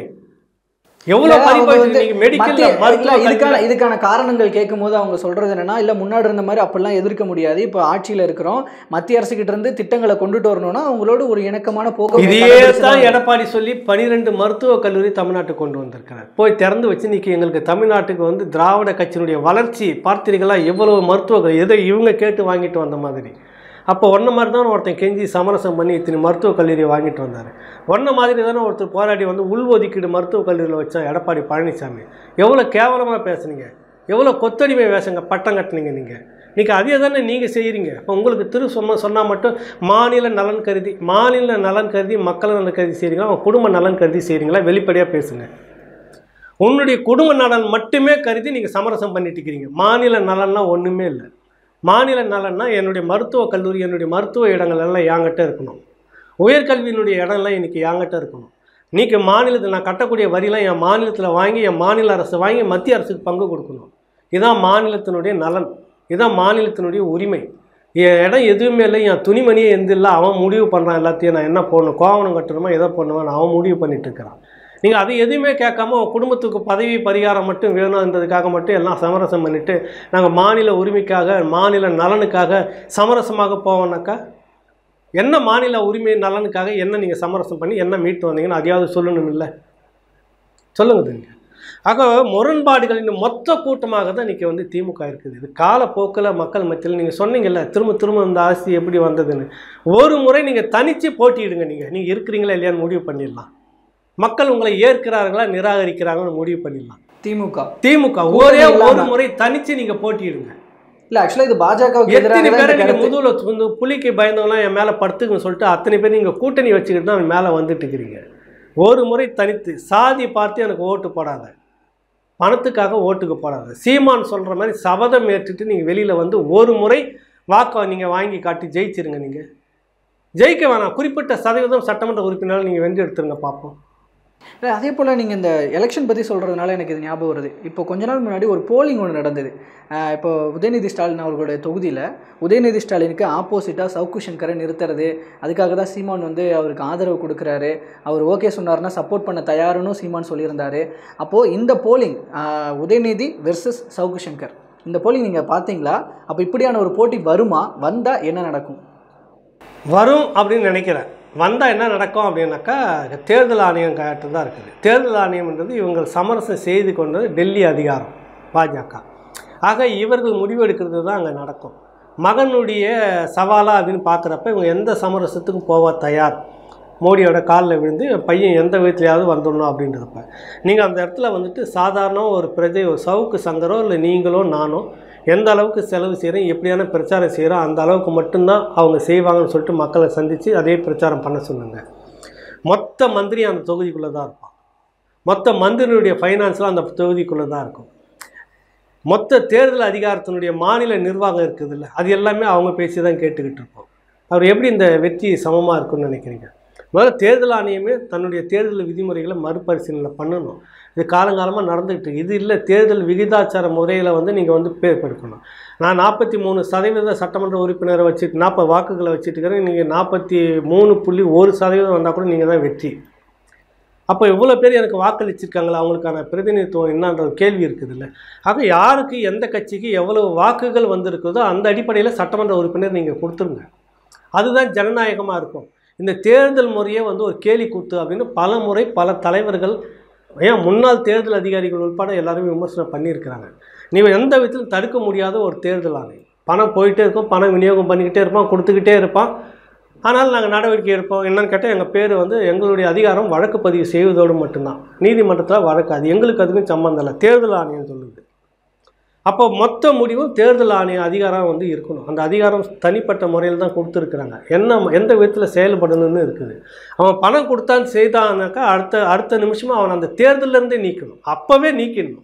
எவ்வளோ இல்ல, அவங்க பறிப்பாயிட்டு வந்து நீங்கள் மெடிக்கல் மத்திய- இல்ல, மருத்துவ இதுக்கான கல்வியில- இதுக்கான காரணங்கள் கேட்கும்போது அவங்க சொல்றது என்னன்னா இல்ல முன்னாடி இருந்த மாதிரி அப்படிலாம் எதிர்க்க முடியாது இப்போ ஆட்சியில இருக்கிறோம் மத்திய அரசு கிட்ட இருந்து திட்டங்களை கொண்டுட்டு வரணும்னா அவங்களோட ஒரு இணக்கமான போக்கு இதே தான் எடப்பாடி சொல்லி பனிரெண்டு மருத்துவக் கல்லூரி தமிழ்நாட்டுக்கு கொண்டு வந்திருக்கிறார் போய் திறந்து வச்சு இன்னைக்கு எங்களுக்கு தமிழ்நாட்டுக்கு வந்து திராவிட கட்சியினுடைய வளர்ச்சி பார்த்தீர்களா எவ்வளவு மருத்துவ எதை இவங்க கேட்டு வாங்கிட்டு வந்த மாதிரி அப்போ ஒன்றை மாதிரி தான் ஒருத்தன் கெஞ்சி சமரசம் பண்ணி இத்தனை மருத்துவக் கல்லூரியை வாங்கிட்டு வந்தார் ஒன்றை மாதிரி தானே ஒருத்தர் போராடி வந்து உள்ஒதுக்கீடு மருத்துவக் கல்லூரியில் வச்சா எடப்பாடி பழனிசாமி எவ்வளோ கேவலமாக பேசுனீங்க எவ்வளோ கொத்தடிமை வேஷங்க பட்டம் கட்டுனீங்க நீங்கள் இன்னைக்கு அதே தானே நீங்கள் செய்கிறீங்க இப்போ உங்களுக்கு திரு சொன்ன சொன்னால் மட்டும் மாநில நலன் கருதி மாநில நலன் கருதி மக்கள் நலன் கருதி செய்கிறீங்களா உங்கள் குடும்ப நலன் கருதி செய்கிறீங்களா வெளிப்படையாக பேசுங்க உன்னுடைய குடும்ப நலன் மட்டுமே கருதி நீங்கள் சமரசம் பண்ணிட்டு இருக்கிறீங்க மாநில நலன்னா ஒன்றுமே இல்லை மாநில நலன்னா என்னுடைய மருத்துவக் கல்லூரி என்னுடைய மருத்துவ இடங்கள் எல்லாம் என்கிட்ட இருக்கணும் உயர்கல்வியினுடைய இடம்லாம் இன்னைக்கு என்கிட்ட இருக்கணும் இன்னைக்கு மாநிலத்தில் நான் கட்டக்கூடிய வரிலாம் என் மாநிலத்தில் வாங்கி என் மாநில அரசு வாங்கி மத்திய அரசுக்கு பங்கு கொடுக்கணும் இதான் மாநிலத்தினுடைய நலன் இதான் மாநிலத்தினுடைய உரிமை என் இடம் எதுவுமே இல்லை என் துணிமணியே எந்த இல்லை அவன் முடிவு பண்ணுறான் எல்லாத்தையும் நான் என்ன போடணும் கோவணம் கட்டணுமா எதை பண்ணுவேன் அவன் முடிவு பண்ணிட்டு இருக்கிறான் நீங்கள் அது எதுவுமே கேட்காம உன் குடும்பத்துக்கு பதவி பரிகாரம் மட்டும் வேணுன்றதுக்காக மட்டும் எல்லாம் சமரசம் பண்ணிட்டு நாங்கள் மாநில உரிமைக்காக மாநில நலனுக்காக சமரசமாக போவோம்னாக்கா என்ன மாநில உரிமை நலனுக்காக என்ன நீங்கள் சமரசம் பண்ணி என்ன மீட்டு வந்தீங்கன்னு அதையாவது சொல்லணும் இல்லை சொல்லுங்க தம்பி ஆக முரண்பாடுகளின் மொத்த கூட்டமாக தான் இன்றைக்கி வந்து திமுக இருக்குது இது காலப்போக்கில் மக்கள் மத்தியில் நீங்கள் சொன்னீங்கல்ல திரும்ப திரும்ப இந்த ஆட்சி எப்படி வந்ததுன்னு ஒரு முறை நீங்கள் தனித்து போட்டியிடுங்க நீங்கள் நீங்கள் இருக்கிறீங்களா இல்லையான்னு முடிவு பண்ணிடலாம் மக்கள் உங்களை ஏற்கிறார்களா நிராகரிக்கிறாங்கன்னு முடிவு பண்ணிடலாம் திமுக திமுக கூட்டணி ஒரே ஒரு இல்லாம. முறை தனித்து நீங்கள் போட்டியிடுங்க இல்ல ஆக்சுவலா இது பாஜகவுக்கு எத்தனை எதிராக பேரை இந்த நீங்கள் கருத்து முதுகுல வந்து புலிக்கு பயந்தவங்களாம் என் மேலே படுத்துக்குன்னு சொல்லிட்டு அத்தனை பேர் நீங்கள் கூட்டணி வச்சுக்கிட்டு தான் மேலே வந்துட்டு இருக்கிறீங்க ஒரு முறை தனித்து சாதி பார்த்து எனக்கு ஓட்டு போடாத பணத்துக்காக ஓட்டுக்கு போடாது சீமான் சொல்கிற மாதிரி சபதம் ஏற்றுட்டு நீங்கள் வெளியில் வந்து ஒரு முறை வாக்கை நீங்கள் வாங்கி காட்டி ஜெயிச்சிருங்க நீங்கள் ஜெயிக்க வேணாம் குறிப்பிட்ட சதவீதம் சட்டமன்ற உறுப்பினர்கள் நீங்கள் வென்று எடுத்துருங்க பார்ப்போம் இல்ல, அதே போல் நீங்கள் இந்த எலெக்ஷன் பற்றி சொல்கிறதுனால எனக்கு இது ஞாபகம் வருது இப்போ கொஞ்ச நாள் முன்னாடி ஒரு போலிங் ஒன்று நடந்தது ஆஹ் இப்போ உதயநிதி ஸ்டாலின் அவர்களுடைய தொகுதியில் உதயநிதி ஸ்டாலினுக்கு ஆப்போசிட்டாக சவுக்கு சங்கரை நிறுத்துறது அதுக்காக தான் சீமான் வந்து அவருக்கு ஆதரவு கொடுக்குறாரு அவர் ஓகே சொன்னார்னா சப்போர்ட் பண்ண தயாருன்னு சீமான் சொல்லியிருந்தாரு அப்போது இந்த போலிங் உதயநிதி வெர்சஸ் சவுக்கு சங்கர் இந்த போலிங் நீங்கள் பார்த்தீங்களா அப்போ இப்படியான ஒரு போட்டி வருமா வந்தால் என்ன நடக்கும் வரும் அப்படின்னு நினைக்கிறேன் வந்தால் என்ன நடக்கும் அப்படின்னாக்கா தேர்தல் ஆணையம் கேட்டு தான் இருக்குது தேர்தல் ஆணையம்ன்றது இவங்க சமரசம் செய்து கொண்டது டெல்லி அதிகாரம் பாஜக ஆக இவர்கள் முடிவெடுக்கிறது தான் அங்கே நடக்கும் மகனுடைய சவாலா அப்படின்னு பார்க்குறப்ப இவங்க எந்த சமரசத்துக்கும் போக தயார் மோடியோட காலில் விழுந்து பையன் எந்த விதத்துலையாவது வந்துடணும் அப்படின்றப்ப நீங்கள் அந்த இடத்துல வந்துட்டு சாதாரண ஒரு பிரஜை ஒரு சவுக்கு சங்கரோ இல்லை நீங்களோ நானோ எந்த அளவுக்கு செலவு செய்கிறோம் எப்படியான பிரச்சாரம் செய்கிறோம் அந்த அளவுக்கு மட்டும்தான் அவங்க செய்வாங்கன்னு சொல்லிட்டு மக்களை சந்தித்து அதே பிரச்சாரம் பண்ண சொல்லுங்க மொத்த மந்திரி அந்த தொகுதிக்குள்ளே தான் இருப்பான் மொத்த மந்திரியுடைய ஃபைனான்ஸ்லாம் அந்த தொகுதிக்குள்ளே தான் இருக்கும் மொத்த தேர்தல் அதிகாரத்தினுடைய மாநில நிர்வாகம் இருக்குதுல்ல அது எல்லாமே அவங்க பேசி தான் கேட்டுக்கிட்டு இருப்போம் அவர் எப்படி இந்த வெற்றி சமமாக இருக்கும்னு நினைக்கிறீங்க முதல்ல தேர்தல் ஆணையமே தன்னுடைய தேர்தல் விதிமுறைகளை மறுபரிசீலனை பண்ணணும் இது காலங்காலமாக நடந்துகிட்டு இருக்கு இது இல்லை தேர்தல் விகிதாச்சார முறையில் வந்து நீங்கள் வந்து பேர் எடுக்கணும் நான் நாற்பத்தி மூணு சதவீத சட்டமன்ற உறுப்பினரை வச்சுட்டு நாற்பது வாக்குகளை வச்சுட்டு இருக்கிறேன் நீங்கள் நாற்பத்தி மூணு புள்ளி ஒரு சதவீதம் வந்தால் கூட நீங்கள் தான் வெற்றி அப்போ இவ்வளோ பேர் எனக்கு வாக்களிச்சிருக்காங்களா அவங்களுக்கான பிரதிநிதித்துவம் என்னன்ற ஒரு கேள்வி இருக்குதுல்ல ஆக யாருக்கு எந்த கட்சிக்கு எவ்வளவு வாக்குகள் வந்திருக்குதோ அந்த அடிப்படையில் சட்டமன்ற உறுப்பினர் நீங்கள் கொடுத்துருங்க அதுதான் ஜனநாயகமாக இருக்கும் இந்த தேர்தல் முறையே வந்து ஒரு கேலி கூத்து அப்படின்னு பல முறை பல தலைவர்கள் ஏன் முன்னாள் தேர்தல் அதிகாரிகள் உட்பட எல்லாருமே விமர்சனம் பண்ணியிருக்கிறாங்க நீங்கள் எந்த விதத்திலும் தடுக்க முடியாத ஒரு தேர்தல் ஆணையம் பணம் போயிட்டே இருக்கும் பணம் விநியோகம் பண்ணிக்கிட்டே இருப்பான் கொடுத்துக்கிட்டே இருப்பான் ஆனால் நாங்கள் நடவடிக்கை எடுப்போம் என்னன்னு கேட்டால் எங்கள் பேர் வந்து எங்களுடைய அதிகாரம் வழக்கு பதிவு செய்வதோடு மட்டும்தான் நீதிமன்றத்தில் வழக்கு அது எங்களுக்கு அதுக்கும் சம்மந்தம் இல்லை தேர்தல் ஆணையம் சொல்லுது அப்போ மொத்த முடிவும் தேர்தல் ஆணைய அதிகாரம் வந்து இருக்கணும் அந்த அதிகாரம் தனிப்பட்ட முறையில் தான் கொடுத்துருக்குறாங்க என்ன எந்த விதத்தில் செயல்படணும்னு இருக்குது அவன் பணம் கொடுத்தான் செய்தான்னாக்கா அடுத்த அடுத்த நிமிஷமாக அவன் அந்த தேர்தல்ல இருந்தே நீக்கணும் அப்போவே நீக்கிடணும்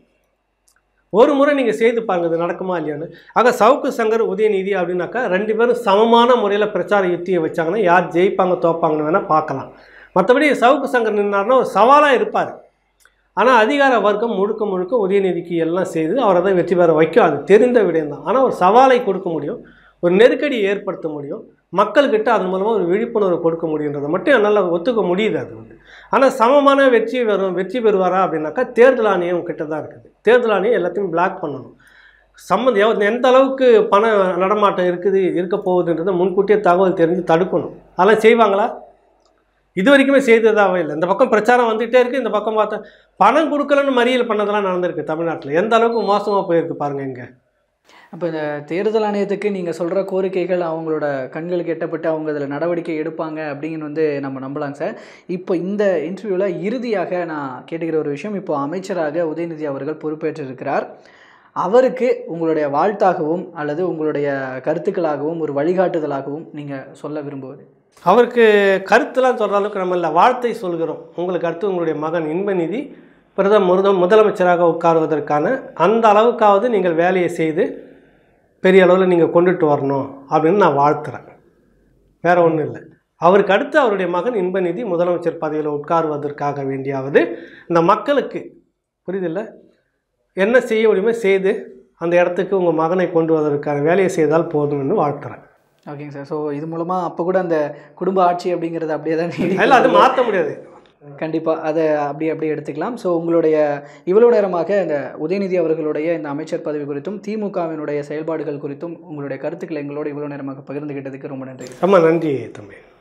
ஒரு முறை நீங்கள் செய்து பாருங்க இது நடக்குமா இல்லையான்னு ஆக சவுக்கு சங்கர் உதயநிதி அப்படின்னாக்கா ரெண்டு பேரும் சமமான முறையில் பிரச்சார யுத்தியை வச்சாங்கன்னா யார் ஜெயிப்பாங்க தோப்பாங்கன்னு வேணால் பார்க்கலாம் மற்றபடி சவுக்கு சங்கர் நின்னார்னா ஒரு சவாலாக இருப்பார் ஆனால் அதிகார வர்க்கம் முழுக்க முழுக்க உதயநிதிக்கு எல்லாம் செய்து அவரை தான் வெற்றி பெற வைக்கும் அது தெரிந்த விடயம் தான் ஆனால் ஒரு சவாலை கொடுக்க முடியும் ஒரு நெருக்கடியை ஏற்படுத்த முடியும் மக்கள்கிட்ட அதன் மூலமாக ஒரு விழிப்புணர்வு கொடுக்க முடியுன்றதை மட்டும் என்னால் ஒத்துக்க முடியுது அது வந்து ஆனால் சமமான வெற்றி வரும் வெற்றி பெறுவாரா அப்படின்னாக்கா தேர்தல் ஆணையம் கிட்ட தான் இருக்குது தேர்தல் ஆணையம் எல்லாத்தையும் பிளாக் பண்ணணும் சம்மந்த எவ- எந்த அளவுக்கு பண நடமாட்டம் இருக்குது இருக்க போகுதுன்றதை முன்கூட்டியே தகவல் தெரிஞ்சு தடுக்கணும் அதெல்லாம் செய்வாங்களா இது வரைக்குமே செய்ததாகவே இல்லை இந்த பக்கம் பிரச்சாரம் வந்துகிட்டே இருக்குது இந்த பக்கம் பார்த்தா பணம் கொடுக்கலன்னு மறியல் பண்ணதெல்லாம் நடந்திருக்கு தமிழ்நாட்டில் எந்த அளவுக்கு மோசமாக போயிருக்கு பாருங்க இங்கே அப்போ இந்த தேர்தல் ஆணையத்துக்கு நீங்கள் சொல்கிற கோரிக்கைகள் அவங்களோட கண்களுக்கு எட்டப்பட்டு அவங்க அதில் நடவடிக்கை எடுப்பாங்க அப்படின்னு வந்து நம்ம நம்பலாங்க சார் இப்போ இந்த இன்டர்வியூவில் இறுதியாக நான் கேட்டுக்கிற ஒரு விஷயம் இப்போ அமைச்சராக உதயநிதி அவர்கள் பொறுப்பேற்றிருக்கிறார் அவருக்கு உங்களுடைய வாழ்த்தாகவும் அல்லது உங்களுடைய கருத்துக்களாகவும் ஒரு வழிகாட்டுதலாகவும் நீங்கள் சொல்ல விரும்புவது அவருக்கு கருத்துலாம் சொல்கிற அளவுக்கு நம்ம இல்லை வாழ்த்தை சொல்கிறோம் உங்களுக்கு அடுத்து உங்களுடைய மகன் இன்பநிதி பிரதம முதல் முதலமைச்சராக உட்காருவதற்கான அந்த அளவுக்காவது நீங்கள் வேலையை செய்து பெரிய அளவில் நீங்கள் கொண்டுட்டு வரணும் அப்படின்னு நான் வாழ்த்துறேன் வேற ஒன்றும் இல்லை அவருக்கு அடுத்து அவருடைய மகன் இன்பநிதி முதலமைச்சர் பதவியில் உட்காருவதற்காக வேண்டியாவது இந்த மக்களுக்கு புரியுதில்ல என்ன செய்ய முடியுமோ செய்து அந்த இடத்துக்கு உங்கள் மகனை கொண்டு வருவதற்கான வேலையை செய்தால் போதும்னு வாழ்த்துறேன் ஓகேங்க சார் ஸோ இது மூலமாக அப்போ கூட அந்த குடும்ப ஆட்சி அப்படிங்கிறது அப்படியே தான் இல்லை அது மாற்ற முடியாது கண்டிப்பாக அதை அப்படி அப்படியே எடுத்துக்கலாம் ஸோ உங்களுடைய இவ்வளோ நேரமாக இந்த உதயநிதி அவர்களுடைய இந்த அமைச்சர் பதவி குறித்தும் திமுகவினுடைய செயல்பாடுகள் குறித்தும் உங்களுடைய கருத்துக்களை எங்களோட இவ்வளோ நேரமாக பகிர்ந்துகிட்டதுக்கு ரொம்ப நன்றி ரொம்ப நன்றி தம்பி